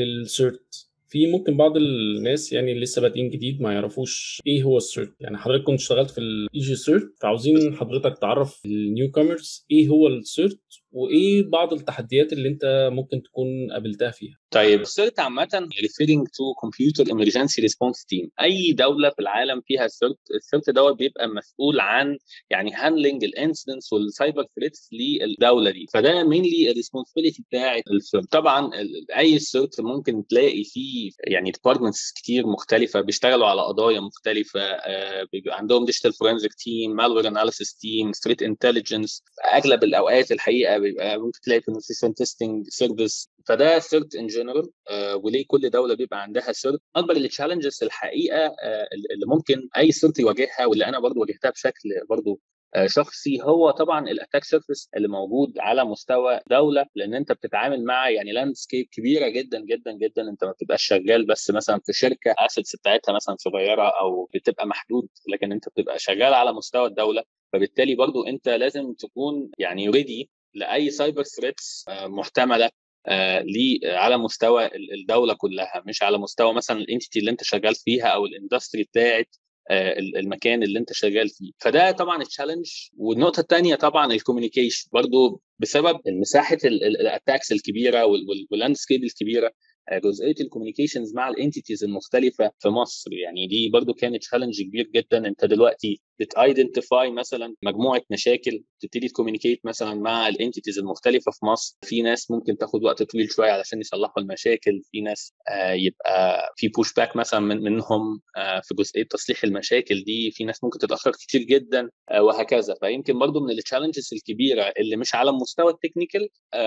Speaker 1: للسيرت في ممكن بعض الناس يعني لسه بادئين جديد ما يعرفوش ايه هو السيرت يعني حضرتك كنت اشتغلت في الاي جي سيرت فعاوزين حضرتك تعرف النيو كومرز ايه هو السيرت وايه بعض التحديات اللي انت ممكن تكون قابلتها فيها
Speaker 2: طيب السيرت عامة referring to computer emergency response team أي دولة في العالم فيها السيرت السيرت دوت بيبقى مسؤول عن يعني هاندلنج الانسيدنتس والسايبر ثريتس للدولة دي فده mainly الريسبونسبيلتي بتاعت السيرت طبعا أي سيرت ممكن تلاقي فيه يعني ديبارتمنتس كتير مختلفة بيشتغلوا على قضايا مختلفة آه بيبقى عندهم ديجيتال فورنزيك تيم مالوير اناليسيس تيم ثريت انتليجنس اغلب الاوقات الحقيقه بيبقى ممكن تلاقي بنتريشن تيستنج سيرفيس فده سيرت ان جنرال آه وليه كل دوله بيبقى عندها سيرت اكبر التشالنجز الحقيقه آه اللي ممكن اي سيرت يواجهها واللي انا برضو واجهتها بشكل برضو شخصي هو طبعا الاتاك سيرفيس اللي موجود على مستوى دوله لان انت بتتعامل مع يعني لاندسكيب كبيره جدا جدا جدا انت ما بتبقاش شغال بس مثلا في شركه اسيتس بتاعتها مثلا صغيره او بتبقى محدود لكن انت بتبقى شغال على مستوى الدوله فبالتالي برضو انت لازم تكون يعني ريدي لاي سايبر ثريتس محتمله آه على مستوى الدوله كلها مش على مستوى مثلا الانتيتي اللي انت شغال فيها او الاندستري بتاعت آه المكان اللي انت شغال فيه فده طبعا التشالنج والنقطه الثانيه طبعا الكوميونيكيشن برضو بسبب مساحه الاتاكس الكبيره واللاندسكيب الكبيره جزئيه الكوميونيكيشنز مع الانتيتيز المختلفه في مصر يعني دي برضو كانت تشالنج كبير جدا انت دلوقتي بتايدنتيفاي مثلا مجموعه مشاكل تبتدي تكوميونيكيت مثلا مع الانتيتيز المختلفه في مصر في ناس ممكن تاخد وقت طويل شويه علشان يصلحوا المشاكل في ناس آه يبقى في بوش باك مثلا من منهم آه في جزئيه تصليح المشاكل دي في ناس ممكن تتاخر كتير جدا آه وهكذا فيمكن برضو من التشالنجز الكبيره اللي مش على مستوى التكنيكال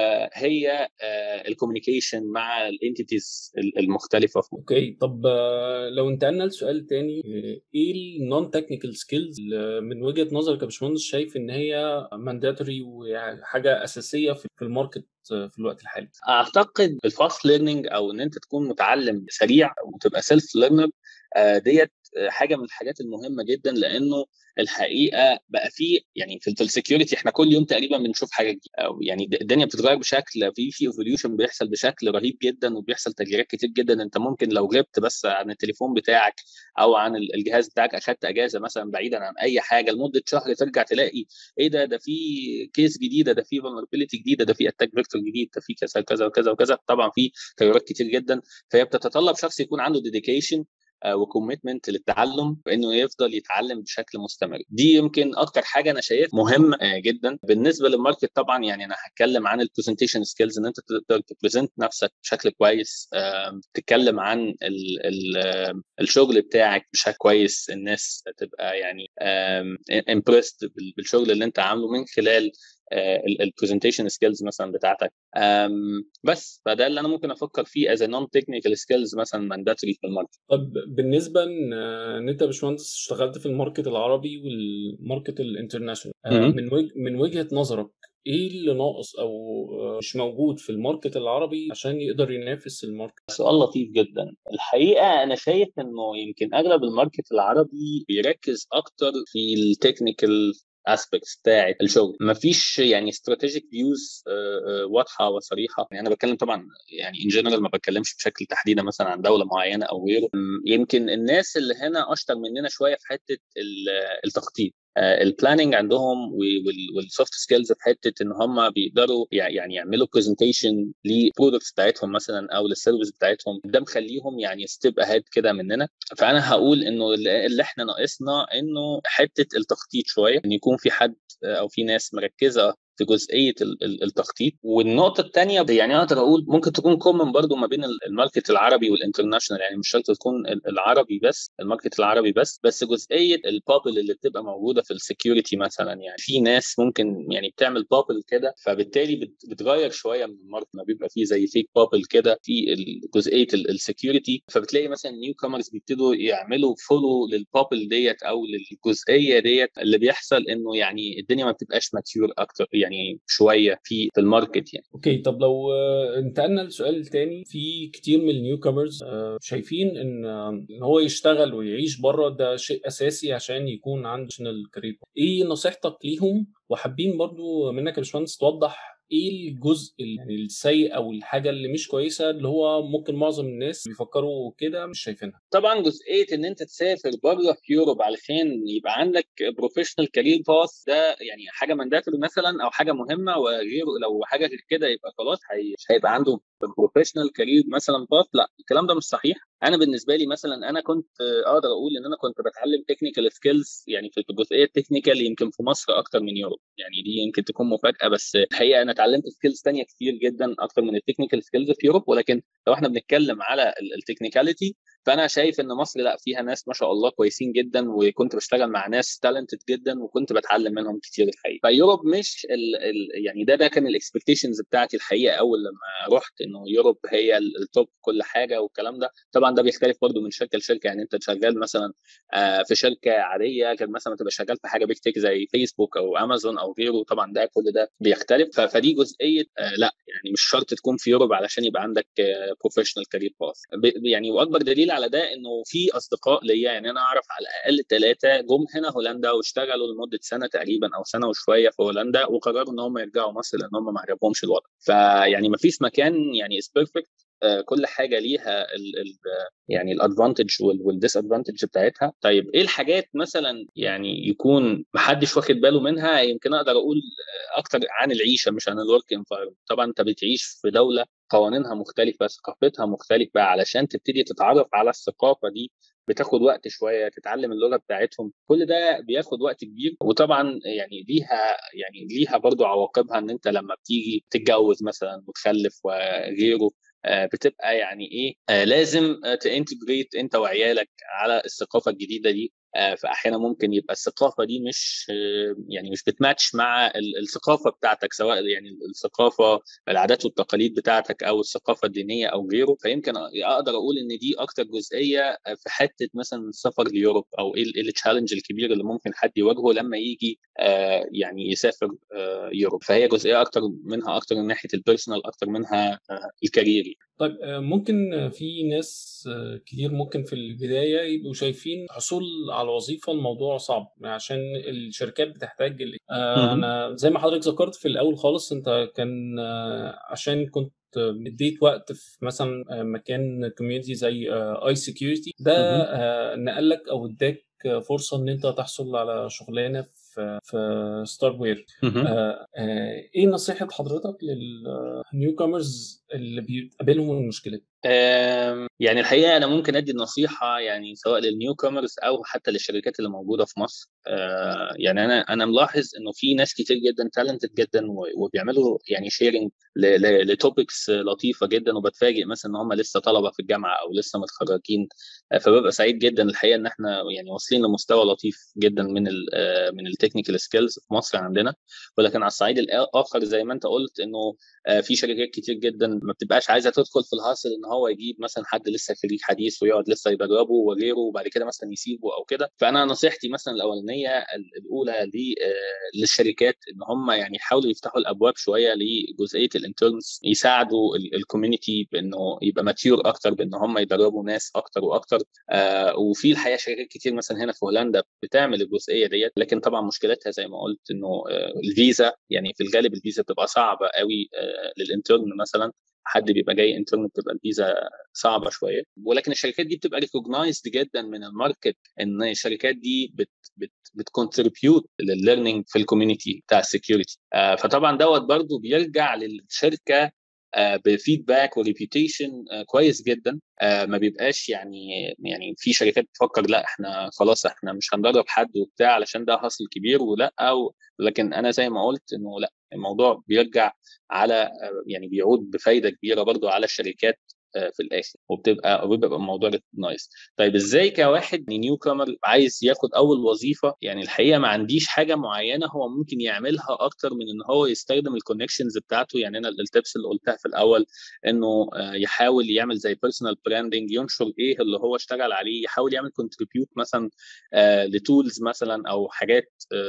Speaker 2: هي الكوميونيكيشن مع الانتيتيز المختلفه في
Speaker 1: اوكي طب لو انتقلنا لسؤال تاني ايه النون تكنيكال سكيلز من وجهه نظرك يا باشمهندس شايف ان هي مانداتوري وحاجه اساسيه في الماركت في الوقت الحالي؟
Speaker 2: اعتقد الفاست ليرنينج او ان انت تكون متعلم سريع وتبقى سيلف ليرنر ديت حاجه من الحاجات المهمه جدا لانه الحقيقه بقى في يعني في السكيورتي احنا كل يوم تقريبا بنشوف حاجه جديده يعني الدنيا بتتغير بشكل في في ايفوليوشن بيحصل بشكل رهيب جدا وبيحصل تغييرات كتير جدا انت ممكن لو غبت بس عن التليفون بتاعك او عن الجهاز بتاعك اخدت اجازه مثلا بعيدا عن اي حاجه لمده شهر ترجع تلاقي ايه ده ده في كيس جديده ده في فولنربيلتي جديده ده في اتاك فيكتور جديد ده في كذا كذا وكذا وكذا طبعا في تغيرات كتير جدا فهي بتتطلب شخص يكون عنده ديديكيشن وكوميتمنت للتعلم وانه يفضل يتعلم بشكل مستمر دي يمكن اكتر حاجه انا شايف مهمه جدا بالنسبه للماركت طبعا يعني انا هتكلم عن البرزنتيشن سكيلز ان انت تقدر تبريزنت نفسك بشكل كويس تتكلم عن ال ال الشغل بتاعك بشكل كويس الناس تبقى يعني امبرست بالشغل اللي انت عامله من خلال البرزنتيشن سكيلز مثلا بتاعتك بس فده اللي انا ممكن افكر فيه از نون تكنيكال سكيلز مثلا مانداتوري في الماركت
Speaker 1: طب بالنسبه ان انت يا باشمهندس اشتغلت في الماركت العربي والماركت الانترناشونال من وجه من وجهه نظرك ايه اللي ناقص او مش موجود في الماركت العربي عشان يقدر ينافس الماركت
Speaker 2: سؤال لطيف جدا الحقيقه انا شايف انه يمكن اغلب الماركت العربي بيركز اكتر في التكنيكال اسبيكتس بتاعت الشغل مفيش يعني استراتيجيك فيوز واضحه وصريحه يعني انا بتكلم طبعا يعني ان جنرال ما بتكلمش بشكل تحديدا مثلا عن دوله معينه او غيره يمكن الناس اللي هنا اشطر مننا شويه في حته التخطيط البلاننج عندهم والسوفت سكيلز في حته ان هم بيقدروا يعني يعملوا برزنتيشن للبرودكتس بتاعتهم مثلا او للسيرفيس بتاعتهم ده مخليهم يعني ستيب اهيد كده مننا فانا هقول انه اللي احنا ناقصنا انه حته التخطيط شويه ان يكون في حد او في ناس مركزه في جزئيه التخطيط والنقطه الثانيه يعني اقدر اقول ممكن تكون كومن برضو ما بين الماركت العربي والانترناشونال يعني مش شرط تكون العربي بس الماركت العربي بس بس جزئيه البابل اللي بتبقى موجوده في السكيورتي مثلا يعني في ناس ممكن يعني بتعمل بابل كده فبالتالي بتغير شويه من الماركت ما بيبقى فيه زي فيك بابل كده في جزئيه السكيورتي فبتلاقي مثلا نيو كامرز بيبتدوا يعملوا فولو للبابل ديت او للجزئيه ديت اللي بيحصل انه يعني الدنيا ما بتبقاش ماتيور اكتر يعني شويه في في الماركت يعني
Speaker 1: اوكي طب لو انتقلنا لسؤال تاني في كتير من النيو كامرز شايفين ان ان هو يشتغل ويعيش بره ده شيء اساسي عشان يكون عنده الكارير ايه نصيحتك ليهم وحابين برضو منك يا باشمهندس توضح ايه الجزء يعني السيء او الحاجه اللي مش كويسه اللي هو ممكن معظم الناس بيفكروا كده مش شايفينها
Speaker 2: طبعا جزئيه ان انت تسافر بره في يوروب علشان يبقى عندك بروفيشنال كارير باث ده يعني حاجه مانداتوري مثلا او حاجه مهمه وغير لو حاجه غير كده يبقى خلاص مش هيبقى عنده بروفيشنال كارير مثلا باث لا الكلام ده مش صحيح انا بالنسبه لي مثلا انا كنت اقدر اقول ان انا كنت بتعلم تكنيكال سكيلز يعني في الجزئيه التكنيكال يمكن في مصر اكتر من يوروب يعني دي يمكن تكون مفاجاه بس الحقيقه انا اتعلمت سكيلز ثانيه كتير جدا اكتر من التكنيكال سكيلز في يوروب ولكن لو احنا بنتكلم على التكنيكاليتي فانا شايف ان مصر لا فيها ناس ما شاء الله كويسين جدا وكنت بشتغل مع ناس تالنتد جدا وكنت بتعلم منهم كتير الحقيقه فيوروب مش ال ال يعني ده ده كان الاكسبكتيشنز بتاعتي الحقيقه اول لما رحت انه يوروب هي التوب كل حاجه والكلام ده طبعا ده بيختلف برضه من شركه لشركه يعني انت شغال مثلا في شركه عاديه كان مثلا تبقى شغال في حاجه بيك تيك زي فيسبوك او امازون او غيره طبعا ده كل ده بيختلف فدي جزئيه لا يعني مش شرط تكون في يوروب علشان يبقى عندك بروفيشنال كارير باث يعني واكبر دليل على ده انه في اصدقاء ليا يعني انا اعرف على الاقل ثلاثه جم هنا هولندا واشتغلوا لمده سنه تقريبا او سنه وشويه في هولندا وقرروا ان هم يرجعوا مصر لان هم ما عجبهمش الوضع فيعني ما فيش مكان يعني از بيرفكت كل حاجه ليها ال ال يعني الادفانتج والديس ادفانتج بتاعتها طيب ايه الحاجات مثلا يعني يكون محدش واخد باله منها يمكن اقدر اقول اكتر عن العيشه مش عن الورك انفايرمنت طبعا انت بتعيش في دوله قوانينها مختلفه ثقافتها مختلفه علشان تبتدي تتعرف على الثقافه دي بتاخد وقت شويه تتعلم اللغه بتاعتهم كل ده بياخد وقت كبير وطبعا يعني ليها يعني ليها برضو عواقبها ان انت لما بتيجي تتجوز مثلا وتخلف وغيره بتبقى يعني ايه لازم تانتجريت انت وعيالك على الثقافه الجديده دي فاحيانا ممكن يبقى الثقافه دي مش يعني مش بتماتش مع الثقافه بتاعتك سواء يعني الثقافه العادات والتقاليد بتاعتك او الثقافه الدينيه او غيره فيمكن اقدر اقول ان دي اكتر جزئيه في حته مثلا السفر ليوروب او ايه التشالنج الكبير اللي ممكن حد يواجهه لما يجي يعني يسافر يوروب فهي جزئيه اكتر منها اكتر من ناحيه البيرسونال اكتر منها الكاريري
Speaker 1: طيب ممكن في ناس كتير ممكن في البدايه يبقوا شايفين حصول على وظيفه الموضوع صعب عشان الشركات بتحتاج آه انا زي ما حضرتك ذكرت في الاول خالص انت كان آه عشان كنت اديت وقت في مثلا مكان كوميونتي زي اي سكيورتي ده آه نقلك او اداك فرصه ان انت تحصل على شغلانه في في ستار وير آه آه ايه نصيحه حضرتك للنيو كومرز اللي بيقابلهم المشكله دي؟
Speaker 2: يعني الحقيقه انا ممكن ادي نصيحه يعني سواء للنيو كومرز او حتى للشركات اللي موجوده في مصر يعني انا انا ملاحظ انه في ناس كتير جدا تالنتد جدا وبيعملوا يعني شيرنج لتوبكس لطيفه جدا وبتفاجئ مثلا ان هم لسه طلبه في الجامعه او لسه متخرجين فببقى سعيد جدا الحقيقه ان احنا يعني واصلين لمستوى لطيف جدا من ال من التكنيكال سكيلز في مصر عندنا ولكن على الصعيد الاخر زي ما انت قلت انه في شركات كتير جدا ما بتبقاش عايزه تدخل في الهاسل ان هو يجيب مثلا حد لسه خريج حديث ويقعد لسه يدربه وغيره وبعد كده مثلا يسيبه او كده فانا نصيحتي مثلا الاولانيه الاولى للشركات ان هم يعني يحاولوا يفتحوا الابواب شويه لجزئيه الانترنز يساعدوا الكوميونتي بانه يبقى ماتيور اكتر بان هم يدربوا ناس اكتر واكتر آه وفي الحقيقه شركات كتير مثلا هنا في هولندا بتعمل الجزئيه ديت لكن طبعا مشكلتها زي ما قلت انه آه الفيزا يعني في الغالب الفيزا بتبقى صعبه قوي آه للانترن مثلا حد بيبقى جاي انترن بتبقى الفيزا صعبه شويه ولكن الشركات دي بتبقى ريكوجنايزد جدا من الماركت ان الشركات دي بت بت بتكونتريبيوت للليرنينج في الكوميونتي بتاع السكيورتي آه فطبعا دوت برضو بيرجع للشركه آه بفيدباك وريبيوتيشن آه كويس جدا آه ما بيبقاش يعني يعني في شركات بتفكر لا احنا خلاص احنا مش هندرب حد وبتاع علشان ده حصل كبير ولا أو لكن انا زي ما قلت انه لا الموضوع بيرجع على يعني بيعود بفايده كبيره برضو على الشركات في الاخر وبتبقى وبيبقى الموضوع نايس طيب ازاي كواحد نيو كامر عايز ياخد اول وظيفه يعني الحقيقه ما عنديش حاجه معينه هو ممكن يعملها اكتر من ان هو يستخدم الكونكشنز بتاعته يعني انا التبس اللي قلتها في الاول انه يحاول يعمل زي بيرسونال براندنج ينشر ايه اللي هو اشتغل عليه يحاول يعمل كونتريبيوت مثلا لتولز مثلا او حاجات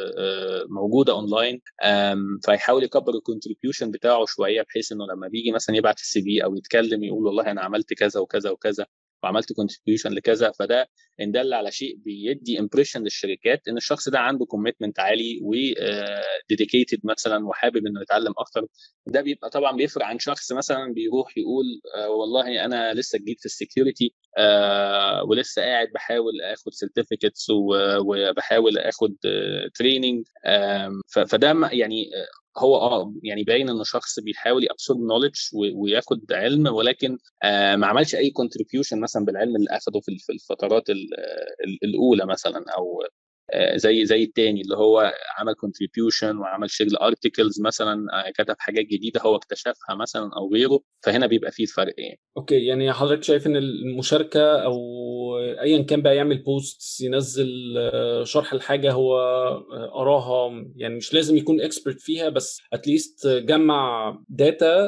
Speaker 2: موجوده اونلاين فيحاول يكبر الكونتريبيوشن بتاعه شويه بحيث انه لما بيجي مثلا يبعت السي في او يتكلم يقول والله انا عملت كذا وكذا وكذا وعملت كونتريبيوشن لكذا فده ان دل على شيء بيدي امبريشن للشركات ان الشخص ده عنده كوميتمنت عالي وديديكيتد مثلا وحابب انه يتعلم اكتر ده بيبقى طبعا بيفرق عن شخص مثلا بيروح يقول آه والله انا لسه جديد في السكيورتي آه ولسه قاعد بحاول اخد سيرتيفيكتس وبحاول اخد تريننج آه فده يعني هو اه يعني باين انه شخص بيحاول يابسورب نولج وياخد علم ولكن آه ما عملش اي كونتريبيوشن مثلا بالعلم اللي اخده في الفترات الاولى مثلا او زي زي التاني اللي هو عمل كونتريبيوشن وعمل شير لارتكلز مثلا كتب حاجات جديده هو اكتشفها مثلا او غيره فهنا بيبقى فيه الفرق يعني
Speaker 1: اوكي يعني حضرتك شايف ان المشاركه او ايا كان بقى يعمل بوست ينزل شرح الحاجه هو اراها يعني مش لازم يكون اكسبرت فيها بس اتليست جمع داتا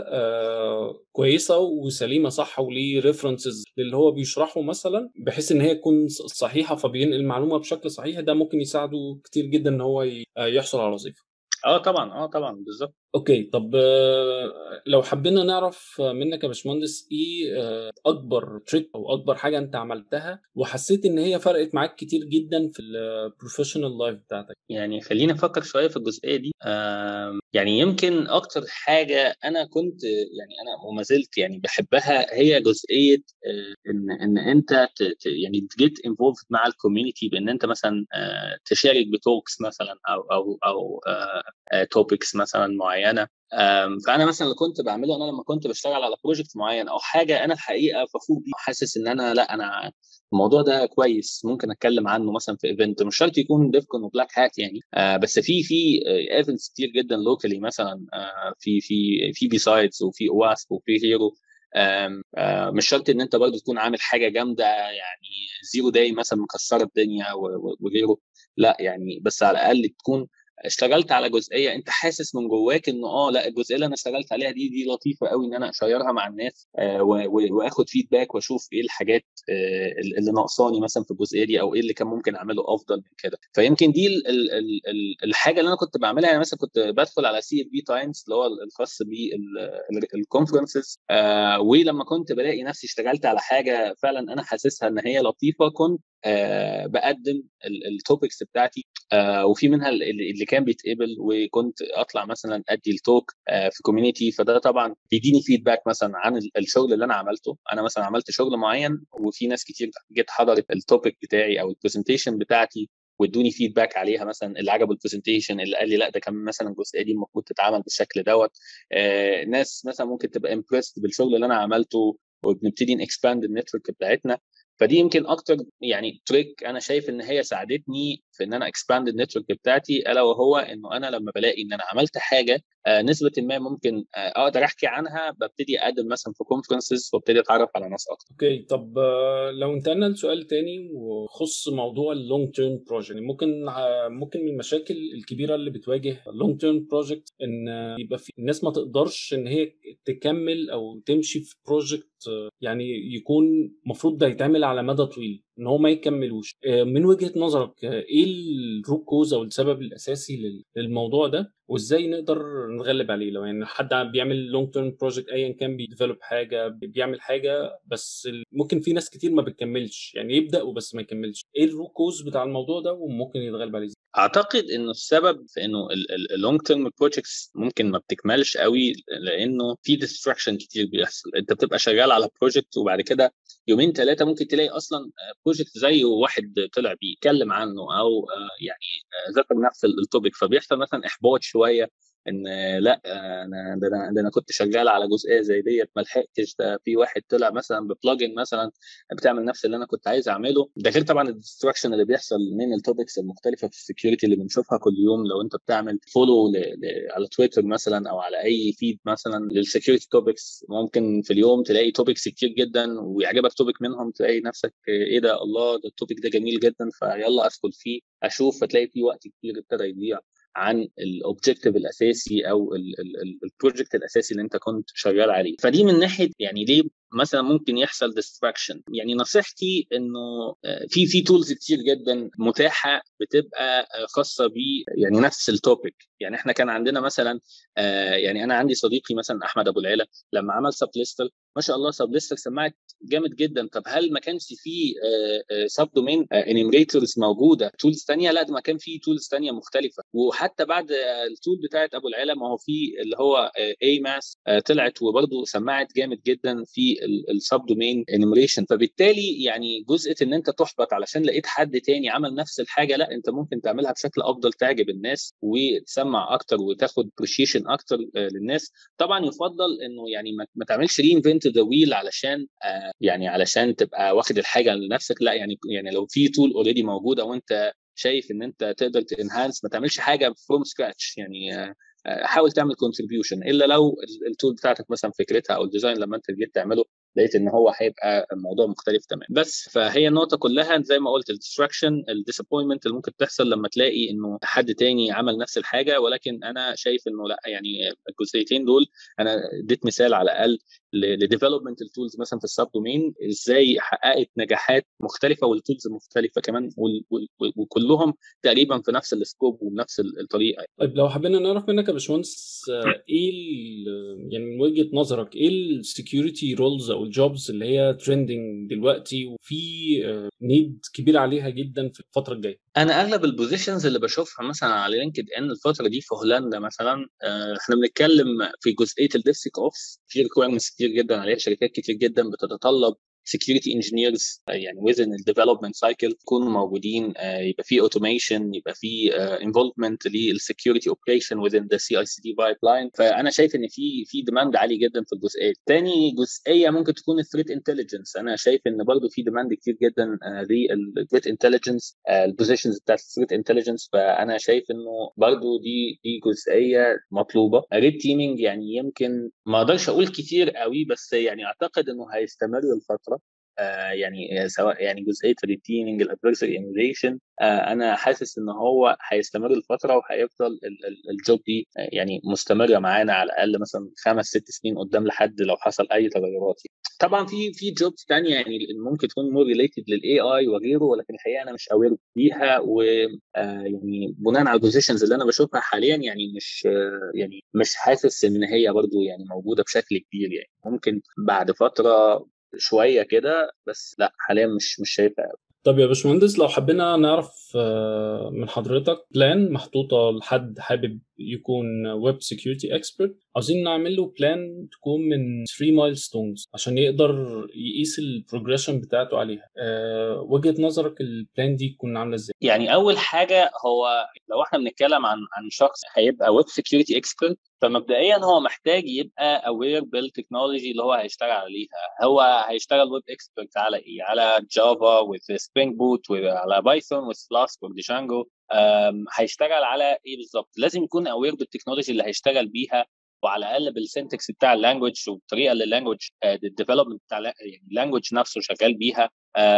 Speaker 1: كويسه وسليمه صح وليه ريفرنسز للي هو بيشرحه مثلا بحيث ان هي تكون صحيحه فبينقل المعلومه بشكل صحيح ده ممكن يساعده كتير جدا ان هو يحصل على وظيفه
Speaker 2: اه طبعا اه طبعا بالظبط
Speaker 1: اوكي طب لو حبينا نعرف منك يا باشمهندس ايه اكبر تريك او اكبر حاجه انت عملتها وحسيت ان هي فرقت معاك كتير جدا في البروفيشنال لايف بتاعتك
Speaker 2: يعني خلينا نفكر شويه في الجزئيه دي يعني يمكن اكتر حاجه انا كنت يعني انا وما زلت يعني بحبها هي جزئيه ان ان انت يعني تجيت انفولد مع الكوميونتي بان انت مثلا تشارك بتوكس مثلا او او او توبكس مثلا معينه فانا مثلا اللي كنت بعمله انا لما كنت بشتغل على بروجكت معين او حاجه انا الحقيقه فخور بيه حاسس ان انا لا انا الموضوع ده كويس ممكن اتكلم عنه مثلا في ايفنت مش شرط يكون ديفكون وبلاك هات يعني آه بس في في ايفنتس كتير جدا لوكالي مثلا آه في في في بي سايدز وفي اواسب وفي هيرو آه آه مش شرط ان انت برضه تكون عامل حاجه جامده يعني زيرو داي مثلا مكسره الدنيا وغيره لا يعني بس على الاقل تكون اشتغلت على جزئيه انت حاسس من جواك انه اه لا الجزئيه اللي انا اشتغلت عليها دي دي لطيفه قوي ان انا اشيرها مع الناس آه واخد فيدباك واشوف ايه الحاجات آه اللي ناقصاني مثلا في الجزئيه دي او ايه اللي كان ممكن اعمله افضل من كده فيمكن دي ال ال ال ال الحاجه اللي انا كنت بعملها يعني مثلا كنت بدخل على سي اف بي تايمز اللي هو الخاص بالكونفرنسز آه ولما كنت بلاقي نفسي اشتغلت على حاجه فعلا انا حاسسها ان هي لطيفه كنت آه بقدم التوبكس بتاعتي آه وفي منها اللي كان بيتقبل وكنت اطلع مثلا ادي التوك آه في كوميونتي فده طبعا بيديني فيدباك مثلا عن الشغل اللي انا عملته انا مثلا عملت شغل معين وفي ناس كتير جت حضرت التوبيك بتاعي او البرزنتيشن بتاعتي وادوني فيدباك عليها مثلا اللي عجبه البرزنتيشن اللي قال لي لا ده كان مثلا الجزئيه دي المفروض تتعمل بالشكل دوت آه ناس مثلا ممكن تبقى امبرست بالشغل اللي انا عملته وبنبتدي نكسباند النتورك بتاعتنا فدي يمكن اكتر يعني تريك انا شايف ان هي ساعدتني في ان انا اكسباند النتورك بتاعتي الا وهو انه انا لما بلاقي ان انا عملت حاجه آه نسبه ما ممكن آه اقدر احكي عنها ببتدي اقدم مثلا في كونفرنسز وابتدي اتعرف على ناس اكتر.
Speaker 1: اوكي طب آه لو انتقلنا لسؤال تاني وخص موضوع اللونج تيرم بروجكت ممكن ممكن من المشاكل الكبيره اللي بتواجه اللونج تيرم بروجكت ان يبقى في الناس ما تقدرش ان هي تكمل او تمشي في بروجكت يعني يكون المفروض ده يتعمل على مدى طويل ان هو ما يكملوش من وجهه نظرك ايه الروت كوز او السبب الاساسي للموضوع ده وازاي نقدر نتغلب عليه لو يعني حد بيعمل لونج تيرم بروجكت ايا كان بيديفلوب حاجه بيعمل حاجه بس ممكن في ناس كتير ما بتكملش يعني يبدا وبس ما يكملش ايه الروت كوز بتاع الموضوع ده وممكن يتغلب عليه
Speaker 2: اعتقد انه السبب في انه اللونج تيرم بروجكتس ممكن ما بتكملش قوي لانه في ديستراكشن كتير بيحصل انت بتبقى شغال على بروجكت وبعد كده يومين ثلاثه ممكن تلاقي اصلا بروجكت زيه واحد طلع بيتكلم عنه او يعني ذكر نفس التوبيك فبيحصل مثلا احباط شويه ان لا انا ده انا, ده أنا كنت شغال على جزئيه زي ديت ما لحقتش ده في واحد طلع مثلا ببلجن مثلا بتعمل نفس اللي انا كنت عايز اعمله ده غير طبعا الديستراكشن اللي بيحصل من التوبكس المختلفه في السكيورتي اللي بنشوفها كل يوم لو انت بتعمل فولو ل... ل... على تويتر مثلا او على اي فيد مثلا للسكيورتي توبكس ممكن في اليوم تلاقي توبكس كتير جدا ويعجبك توبك منهم تلاقي نفسك ايه ده الله ده التوبك ده جميل جدا فيلا ادخل فيه اشوف فتلاقي فيه وقت كتير ابتدى يضيع عن الاوبجيكتيف الاساسي او البروجكت الاساسي اللي انت كنت شغال عليه فدي من ناحيه يعني ليه مثلا ممكن يحصل ديستراكشن يعني نصيحتي انه في في تولز كتير جدا متاحه بتبقى خاصه ب يعني نفس التوبيك يعني احنا كان عندنا مثلا يعني انا عندي صديقي مثلا احمد ابو العلا لما عمل سب ليستر ما شاء الله سب ليستر سمعت جامد جدا طب هل ما كانش في سب دومين انيمريتورز موجوده تولز ثانيه لا ده ما كان في تولز ثانيه مختلفه وحتى بعد التول بتاعت ابو العلا ما هو في اللي هو اي ماس طلعت وبرده سمعت جامد جدا في السب دومين انيمريشن فبالتالي يعني جزء ان انت تحبط علشان لقيت حد تاني عمل نفس الحاجه لا انت ممكن تعملها بشكل افضل تعجب الناس وتسمع اكتر وتاخد ابريشيشن اكتر للناس طبعا يفضل انه يعني ما تعملش رينفنت ذا ويل علشان آه يعني علشان تبقى واخد الحاجه لنفسك لا يعني يعني لو في تول اوريدي موجوده وانت شايف ان انت تقدر تنهانس ما تعملش حاجه فروم سكراتش يعني حاول تعمل كونتريبيوشن الا لو التول بتاعتك مثلا فكرتها او الديزاين لما انت جيت تعمله لقيت ان هو هيبقى الموضوع مختلف تماما بس فهي النقطه كلها زي ما قلت الديستراكشن الديسابوينتمنت اللي ممكن تحصل لما تلاقي انه حد تاني عمل نفس الحاجه ولكن انا شايف انه لا يعني الجزئيتين دول انا اديت مثال على الاقل لديفلوبمنت التولز مثلا في السب دومين ازاي حققت نجاحات مختلفه والتولز مختلفه كمان وكلهم تقريبا في نفس السكوب ونفس الطريقه
Speaker 1: طيب لو حبينا نعرف منك يا باشمهندس ايه يعني من وجهه نظرك ايه السكيورتي رولز او الجوبز اللي هي ترندنج دلوقتي وفي نيد كبير عليها جدا في الفتره الجايه
Speaker 2: انا اغلب البوزيشنز اللي بشوفها مثلا على لينكد ان الفتره دي في هولندا مثلا احنا بنتكلم في جزئيه الديفسيك اوفس في ريكويرمنتس كتير جدا عليها شركات كتير جدا بتتطلب security engineers يعني within the development cycle يكونوا موجودين يبقى في automation يبقى في involvement للsecurity operation within the CI/CD pipeline فانا شايف ان في في ديماند عالي جدا في الجزئيه تاني جزئيه ممكن تكون الثريت انتليجنس انا شايف ان برضو في ديماند كتير جدا للثريت انتليجنس البوزيشنز بتاعت الثريت انتليجنس فانا شايف انه برضو دي دي جزئيه مطلوبه ريد تيمينج يعني يمكن ما اقدرش اقول كتير قوي بس يعني اعتقد انه هيستمر الفتره آه يعني سواء يعني جزئيه الريتيننج الادفرسري ايميوليشن آه انا حاسس ان هو هيستمر الفتره وهيفضل الجوب دي يعني مستمره معانا على الاقل مثلا خمس ست سنين قدام لحد لو حصل اي تغيرات طبعا في في جوبز ثانيه يعني ممكن تكون مور ريليتد للاي اي وغيره ولكن الحقيقه انا مش اوير بيها و آه يعني بناء على البوزيشنز اللي انا بشوفها حاليا يعني مش يعني مش حاسس ان هي برضو يعني موجوده بشكل كبير يعني ممكن بعد فتره شويه كده بس لا حاليا مش مش شايفها
Speaker 1: طب يا باشمهندس لو حبينا نعرف من حضرتك بلان محطوطه لحد حابب يكون ويب سكيورتي اكسبرت عاوزين نعمل له بلان تكون من 3 مايلستونز عشان يقدر يقيس البروجريشن بتاعته عليها أه وجهه نظرك البلان دي تكون عامله ازاي
Speaker 2: يعني اول حاجه هو لو احنا بنتكلم عن عن شخص هيبقى ويب سكيورتي اكسبرت فمبدئيا هو محتاج يبقى اوير بالتكنولوجي اللي هو هيشتغل عليها هو هيشتغل ويب اكسبرت على ايه على جافا وذ سبرينج بوت وعلى بايثون وذ فلاسك وديجانجو هيشتغل على ايه بالظبط لازم يكون اوير بالتكنولوجي اللي هيشتغل بيها وعلى الاقل بالسنتكس بتاع اللانجوج والطريقه اللي اللانجوج الديفلوبمنت بتاع يعني اللانجوج نفسه شغال بيها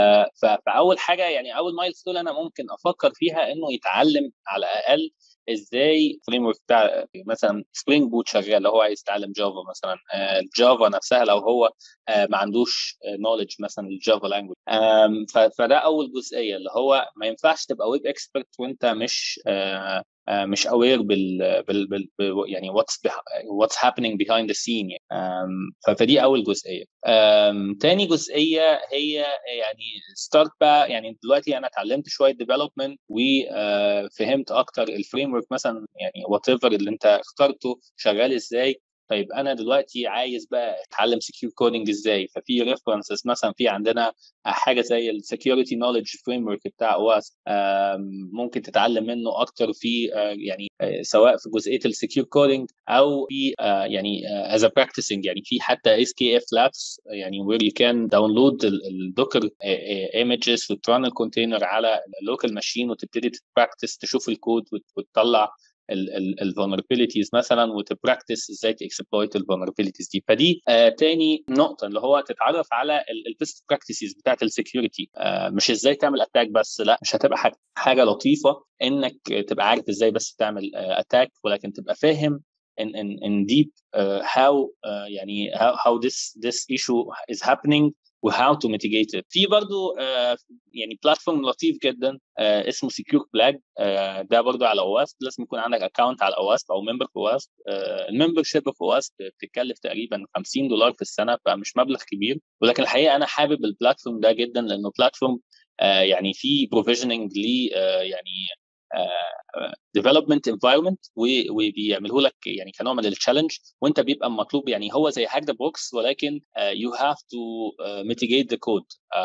Speaker 2: فاول حاجه يعني اول مايلستون انا ممكن افكر فيها انه يتعلم على الاقل ازاي فريم ورك بتاع مثلا سبرينج بوت شغال لو هو عايز يتعلم جافا مثلا الجافا نفسها لو هو ما عندوش نولج مثلا الجافا لانجوج فده اول جزئيه اللي هو ما ينفعش تبقى ويب اكسبرت وانت مش مش اوير بال, بال, بال يعني واتس واتس هابينج بيهايند ذا سين يعني فدي اول جزئيه تاني جزئيه هي يعني ستارت بقى يعني دلوقتي انا اتعلمت شويه ديفلوبمنت وفهمت اكتر الفريم ورك مثلا يعني وات ايفر اللي انت اخترته شغال ازاي طيب انا دلوقتي عايز بقى اتعلم سكيور كودنج ازاي ففي ريفرنسز مثلا في عندنا حاجه زي السكيورتي نوليدج فريم ورك بتاع اواسب ممكن تتعلم منه اكتر في يعني سواء في جزئيه السكيور كودنج او في يعني از براكتسنج يعني في حتى اس كي اف لابس يعني وير يو كان داونلود الدوكر ايمجز وتران الكونتينر على اللوكال ماشين وتبتدي تبراكتس تشوف الكود وتطلع الفولنربيليتيز مثلا وتبراكتس ازاي تكسبلويت الفولنربيليتيز دي فدي آه تاني نقطه اللي هو تتعرف على البيست براكتسز بتاعت السكيورتي آه مش ازاي تعمل اتاك بس لا مش هتبقى حاجه, حاجة لطيفه انك تبقى عارف ازاي بس تعمل اتاك uh, ولكن تبقى فاهم in in in deep uh, how uh, يعني how, how this this issue is happening وهاو تو ميتيجيت في برضو آه يعني بلاتفورم لطيف جدا آه اسمه سكيور فلاج آه ده برضو على اواسب لازم يكون عندك اكونت على اواسب او ممبر في اواسب آه الممبر شيب في اواسب بتتكلف تقريبا 50 دولار في السنه فمش مبلغ كبير ولكن الحقيقه انا حابب البلاتفورم ده جدا لانه بلاتفورم آه يعني في بروفيجننج ل آه يعني ديفلوبمنت انفايرمنت وبيعملوا لك يعني كنوع من التشالنج وانت بيبقى مطلوب يعني هو زي هاك ذا بوكس ولكن يو هاف تو ميتيجيت ذا كود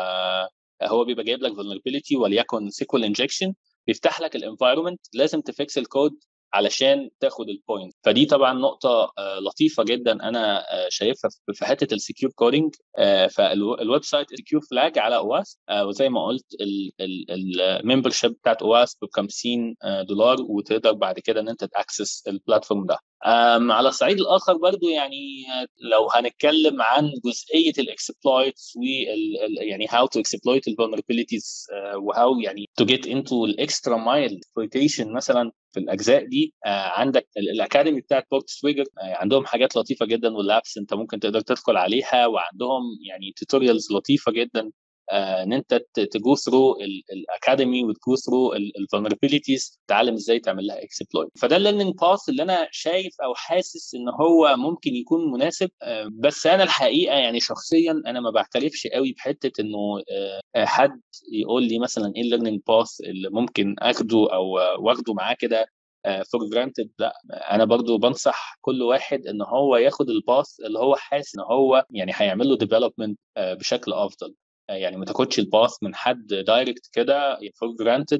Speaker 2: هو بيبقى جايب لك vulnerability وليكن سيكوال انجكشن بيفتح لك الانفايرمنت لازم تفكس الكود علشان تاخد البوينت فدي طبعا نقطه لطيفه جدا انا شايفها في حته السكيور كودنج فالويب سايت سكيور فلاج على اواس وزي ما قلت الممبر شيب بتاعت اواس ب 50 دولار وتقدر بعد كده ان انت تاكسس البلاتفورم ده على الصعيد الاخر برضو يعني لو هنتكلم عن جزئيه الاكسبلويتس وال يعني هاو تو اكسبلويت الفولنربيليتيز وهاو يعني تو جيت انتو الاكسترا مايل اكسبلويتيشن مثلا في الاجزاء دي آه عندك الاكاديمي بتاعت بورت سويجر آه عندهم حاجات لطيفه جدا واللابس انت ممكن تقدر تدخل عليها وعندهم يعني توتوريالز لطيفه جدا آه ان انت تجو ثرو الاكاديمي وتجو ثرو الفولنربيليتيز تتعلم ازاي تعمل لها اكسبلويت فده الليرنينج باث اللي انا شايف او حاسس ان هو ممكن يكون مناسب آه بس انا الحقيقه يعني شخصيا انا ما بعترفش قوي بحته انه آه حد يقول لي مثلا ايه الليرنينج باث اللي ممكن اخده او واخده معاه كده فور جرانتد لا انا برضو بنصح كل واحد ان هو ياخد الباث اللي هو حاسس ان هو يعني هيعمل له ديفلوبمنت بشكل افضل يعني ما تاخدش الباث من حد دايركت كده فور جرانتد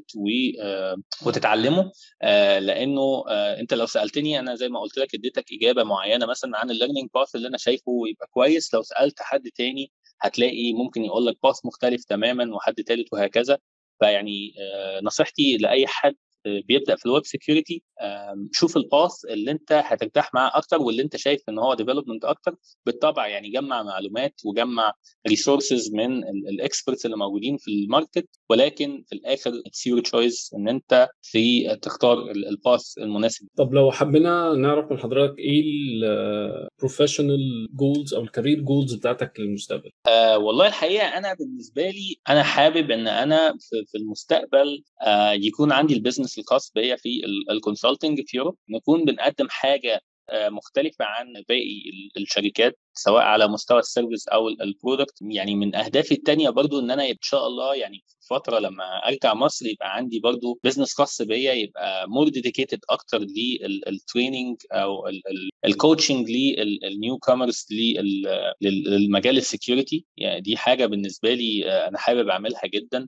Speaker 2: وتتعلمه لانه انت لو سالتني انا زي ما قلت لك اديتك اجابه معينه مثلا عن الليرنينج باث اللي انا شايفه يبقى كويس لو سالت حد تاني هتلاقي ممكن يقول لك باث مختلف تماما وحد ثالث وهكذا فيعني نصيحتي لاي حد بيبدا في الويب سكيورتي شوف الباث اللي انت هترتاح معاه اكتر واللي انت شايف ان هو ديفلوبمنت اكتر بالطبع يعني جمع معلومات وجمع ريسورسز من الاكسبرتس اللي موجودين في الماركت ولكن في الاخر اتس يور تشويس ان انت في تختار الباث المناسب
Speaker 1: طب لو حبينا نعرف من حضرتك ايه البروفيشنال جولز او الكارير جولز بتاعتك للمستقبل
Speaker 2: آه والله الحقيقه انا بالنسبه لي انا حابب ان انا في, في المستقبل آه يكون عندي البيزنس الخاص بيا في الكونسلتنج في يوروب نكون بنقدم حاجه مختلفه عن باقي الشركات سواء على مستوى السيرفيس او البرودكت يعني من اهدافي الثانيه برضو ان انا ان شاء الله يعني في فتره لما ارجع مصر يبقى عندي برضو بزنس خاص بيا يبقى مور ديديكيتد اكتر للتريننج او الكوتشنج للنيو كومرز للمجال السكيورتي يعني دي حاجه بالنسبه لي انا حابب اعملها جدا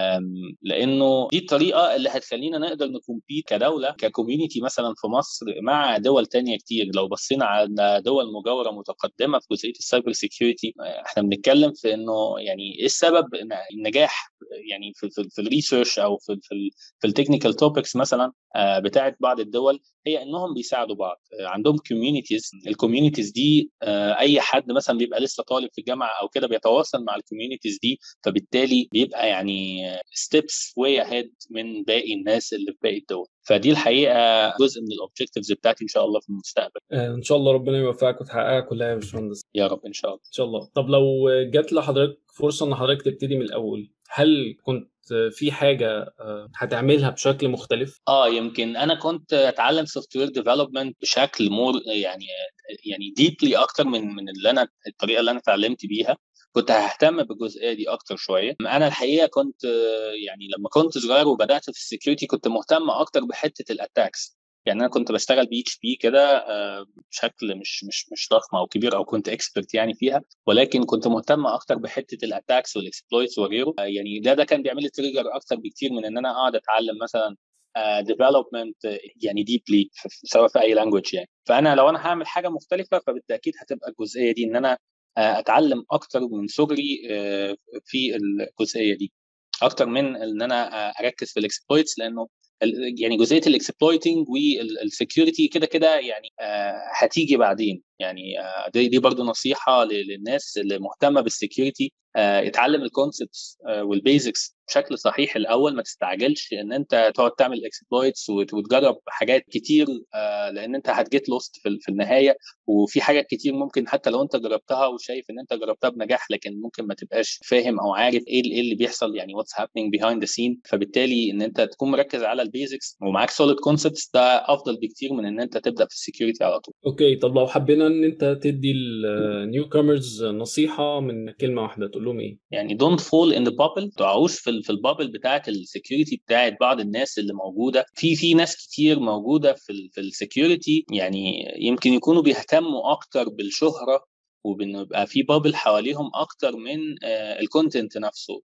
Speaker 2: لانه دي الطريقه اللي هتخلينا نقدر نكمبيت كدوله ككوميونتي مثلا في مصر مع دول تانية كتير لو بصينا على دول مجاوره متقدمه في جزئيه السايبر سيكيورتي احنا بنتكلم في انه يعني ايه السبب النجاح يعني في في, في الريسيرش او في في, في التكنيكال توبكس مثلا بتاعت بعض الدول هي انهم بيساعدوا بعض عندهم كوميونيتيز الكوميونيتيز دي اي حد مثلا بيبقى لسه طالب في الجامعه او كده بيتواصل مع الكوميونيتيز دي فبالتالي بيبقى يعني ستيبس واي اهيد من باقي الناس اللي في باقي الدول فدي الحقيقه جزء من الاوبجكتيفز بتاعتي ان شاء الله في المستقبل
Speaker 1: ان شاء الله ربنا يوفقك وتحققها كلها يا باشمهندس
Speaker 2: يا رب ان شاء الله
Speaker 1: ان شاء الله طب لو جات لحضرتك فرصه ان حضرتك تبتدي من الاول هل كنت في حاجه هتعملها بشكل مختلف؟
Speaker 2: اه يمكن انا كنت اتعلم سوفت وير ديفلوبمنت بشكل مور يعني يعني ديبلي اكتر من من اللي انا الطريقه اللي انا اتعلمت بيها كنت ههتم بالجزئيه دي اكتر شويه انا الحقيقه كنت يعني لما كنت صغير وبدات في السكيورتي كنت مهتم اكتر بحته الاتاكس يعني انا كنت بشتغل بي اتش بي كده بشكل مش مش مش ضخم او كبير او كنت اكسبرت يعني فيها ولكن كنت مهتم اكتر بحته الاتاكس والاكسبلويتس وغيره يعني ده ده كان بيعمل لي تريجر اكتر بكتير من ان انا اقعد اتعلم مثلا ديفلوبمنت يعني ديبلي سواء في اي لانجوج يعني فانا لو انا هعمل حاجه مختلفه فبالتاكيد هتبقى الجزئيه دي ان انا اتعلم اكتر من صغري في الجزئيه دي اكتر من ان انا اركز في الاكسبلويتس لانه يعني جزئيه الاكسبلويتنج والسكيورتي كده كده يعني هتيجي بعدين يعني دي دي برضه نصيحه للناس اللي مهتمه بالسكيورتي اتعلم الكونسبتس والبيزكس بشكل صحيح الاول ما تستعجلش ان انت تقعد تعمل اكسبلويتس وتجرب حاجات كتير لان انت هتجيت لوست في النهايه وفي حاجات كتير ممكن حتى لو انت جربتها وشايف ان انت جربتها بنجاح لكن ممكن ما تبقاش فاهم او عارف ايه اللي بيحصل يعني واتس هابينج بيهايند ذا سين فبالتالي ان انت تكون مركز على البيزكس ومعاك سوليد كونسبتس ده افضل بكتير من ان انت تبدا في السكيورتي على طول.
Speaker 1: اوكي طب لو حبينا ان انت تدي النيو كومرز نصيحه من كلمه واحده تقول لهم ايه؟
Speaker 2: يعني دونت فول ان ذا بابل تعوش في في البابل بتاعه السكيورتي بتاعه بعض الناس اللي موجوده في في ناس كتير موجوده في في السكيورتي يعني يمكن يكونوا بيهتموا اكتر بالشهره وبان يبقى في بابل حواليهم اكتر من الكونتنت نفسه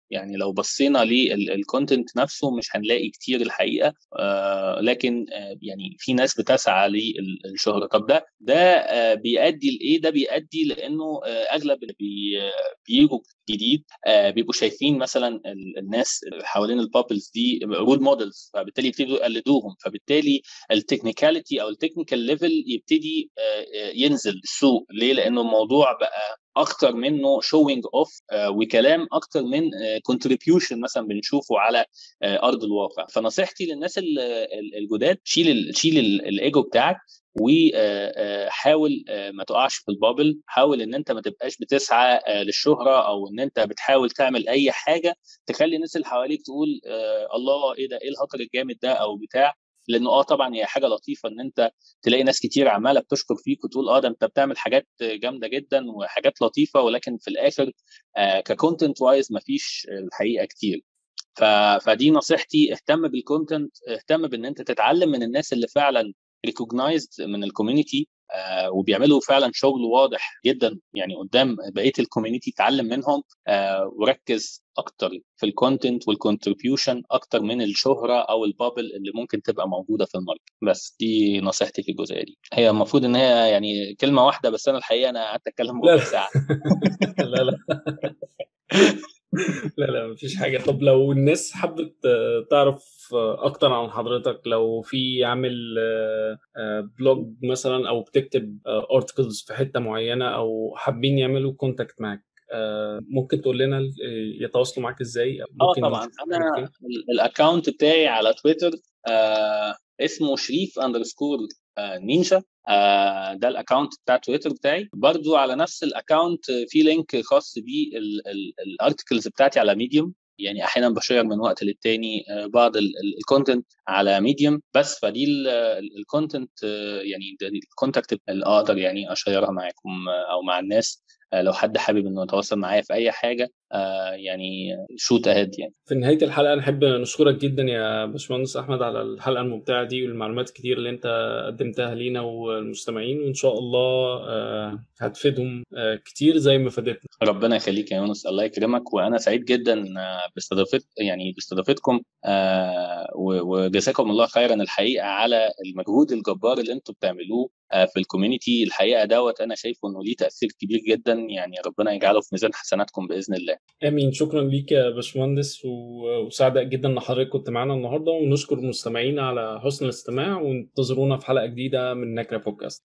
Speaker 2: يعني لو بصينا للكونتنت نفسه مش هنلاقي كتير الحقيقه آه لكن آه يعني في ناس بتسعى للشهره طب ده ده آه بيؤدي لايه ده بيؤدي لانه آه اغلب اللي بي بيجوا جديد آه بيبقوا شايفين مثلا الناس حوالين البابلز دي رول مودلز فبالتالي يبتدوا يقلدوهم فبالتالي التكنيكاليتي او التكنيكال ليفل يبتدي آه ينزل السوق ليه لانه الموضوع بقى اكتر منه شوينج اوف وكلام اكتر من كونتريبيوشن uh, مثلا بنشوفه على uh, ارض الواقع فنصيحتي للناس الجداد شيل شيل الايجو بتاعك وحاول ما تقعش في البابل حاول ان انت ما تبقاش بتسعى للشهره او ان انت بتحاول تعمل اي حاجه تخلي الناس اللي حواليك تقول الله ايه ده ايه الهطل الجامد ده او بتاع لانه اه طبعا هي حاجه لطيفه ان انت تلاقي ناس كتير عماله بتشكر فيك وتقول اه ده انت بتعمل حاجات جامده جدا وحاجات لطيفه ولكن في الاخر آه ككونتنت وايز مفيش الحقيقه كتير ف... فدي نصيحتي اهتم بالكونتنت اهتم بان انت تتعلم من الناس اللي فعلا ريكوجنايزد من الكوميونتي آه وبيعملوا فعلا شغل واضح جدا يعني قدام بقيه الكوميونتي اتعلم منهم آه وركز اكتر في الكونتنت والكونتريبيوشن اكتر من الشهره او البابل اللي ممكن تبقى موجوده في الماركت بس دي نصيحتي في الجزئيه دي هي المفروض ان هي يعني كلمه واحده بس انا الحقيقه انا قعدت اتكلم ربع ساعه
Speaker 1: لا لا لا لا مفيش حاجة طب لو الناس حبت تعرف أكتر عن حضرتك لو في عامل بلوج مثلا أو بتكتب ارتكلز في حتة معينة أو حابين يعملوا كونتاكت معاك ممكن تقول لنا يتواصلوا معاك ازاي؟
Speaker 2: اه طبعا انا الاكونت بتاعي على تويتر آه اسمه شريف اندرسكور آه نينجا آه ده الاكونت بتاع تويتر بتاعي برضو على نفس الاكونت في لينك خاص بالارتكلز بتاعتي على ميديوم يعني احيانا بشير من وقت للتاني بعض الكونتنت على ميديوم بس فدي الكونتنت يعني الكونتاكت اللي اقدر يعني اشيرها معاكم او مع الناس لو حد حابب انه يتواصل معايا في اي حاجه يعني شوت اهيد يعني
Speaker 1: في نهايه الحلقه نحب نشكرك جدا يا باشمهندس احمد على الحلقه الممتعه دي والمعلومات الكتير اللي انت قدمتها لينا والمستمعين وان شاء الله هتفيدهم كتير زي ما فادتنا
Speaker 2: ربنا يخليك يا يونس الله يكرمك وانا سعيد جدا باستضافت يعني باستضافتكم وجزاكم الله خيرا الحقيقه على المجهود الجبار اللي انتم بتعملوه في الكوميونتي الحقيقه دوت انا شايفه انه ليه تاثير كبير جدا يعني ربنا يجعله في ميزان حسناتكم باذن الله
Speaker 1: امين شكرا ليك يا باشمهندس وسعداء جدا ان حضرتك كنت معانا النهارده ونشكر المستمعين على حسن الاستماع وانتظرونا في حلقه جديده من نكره بودكاست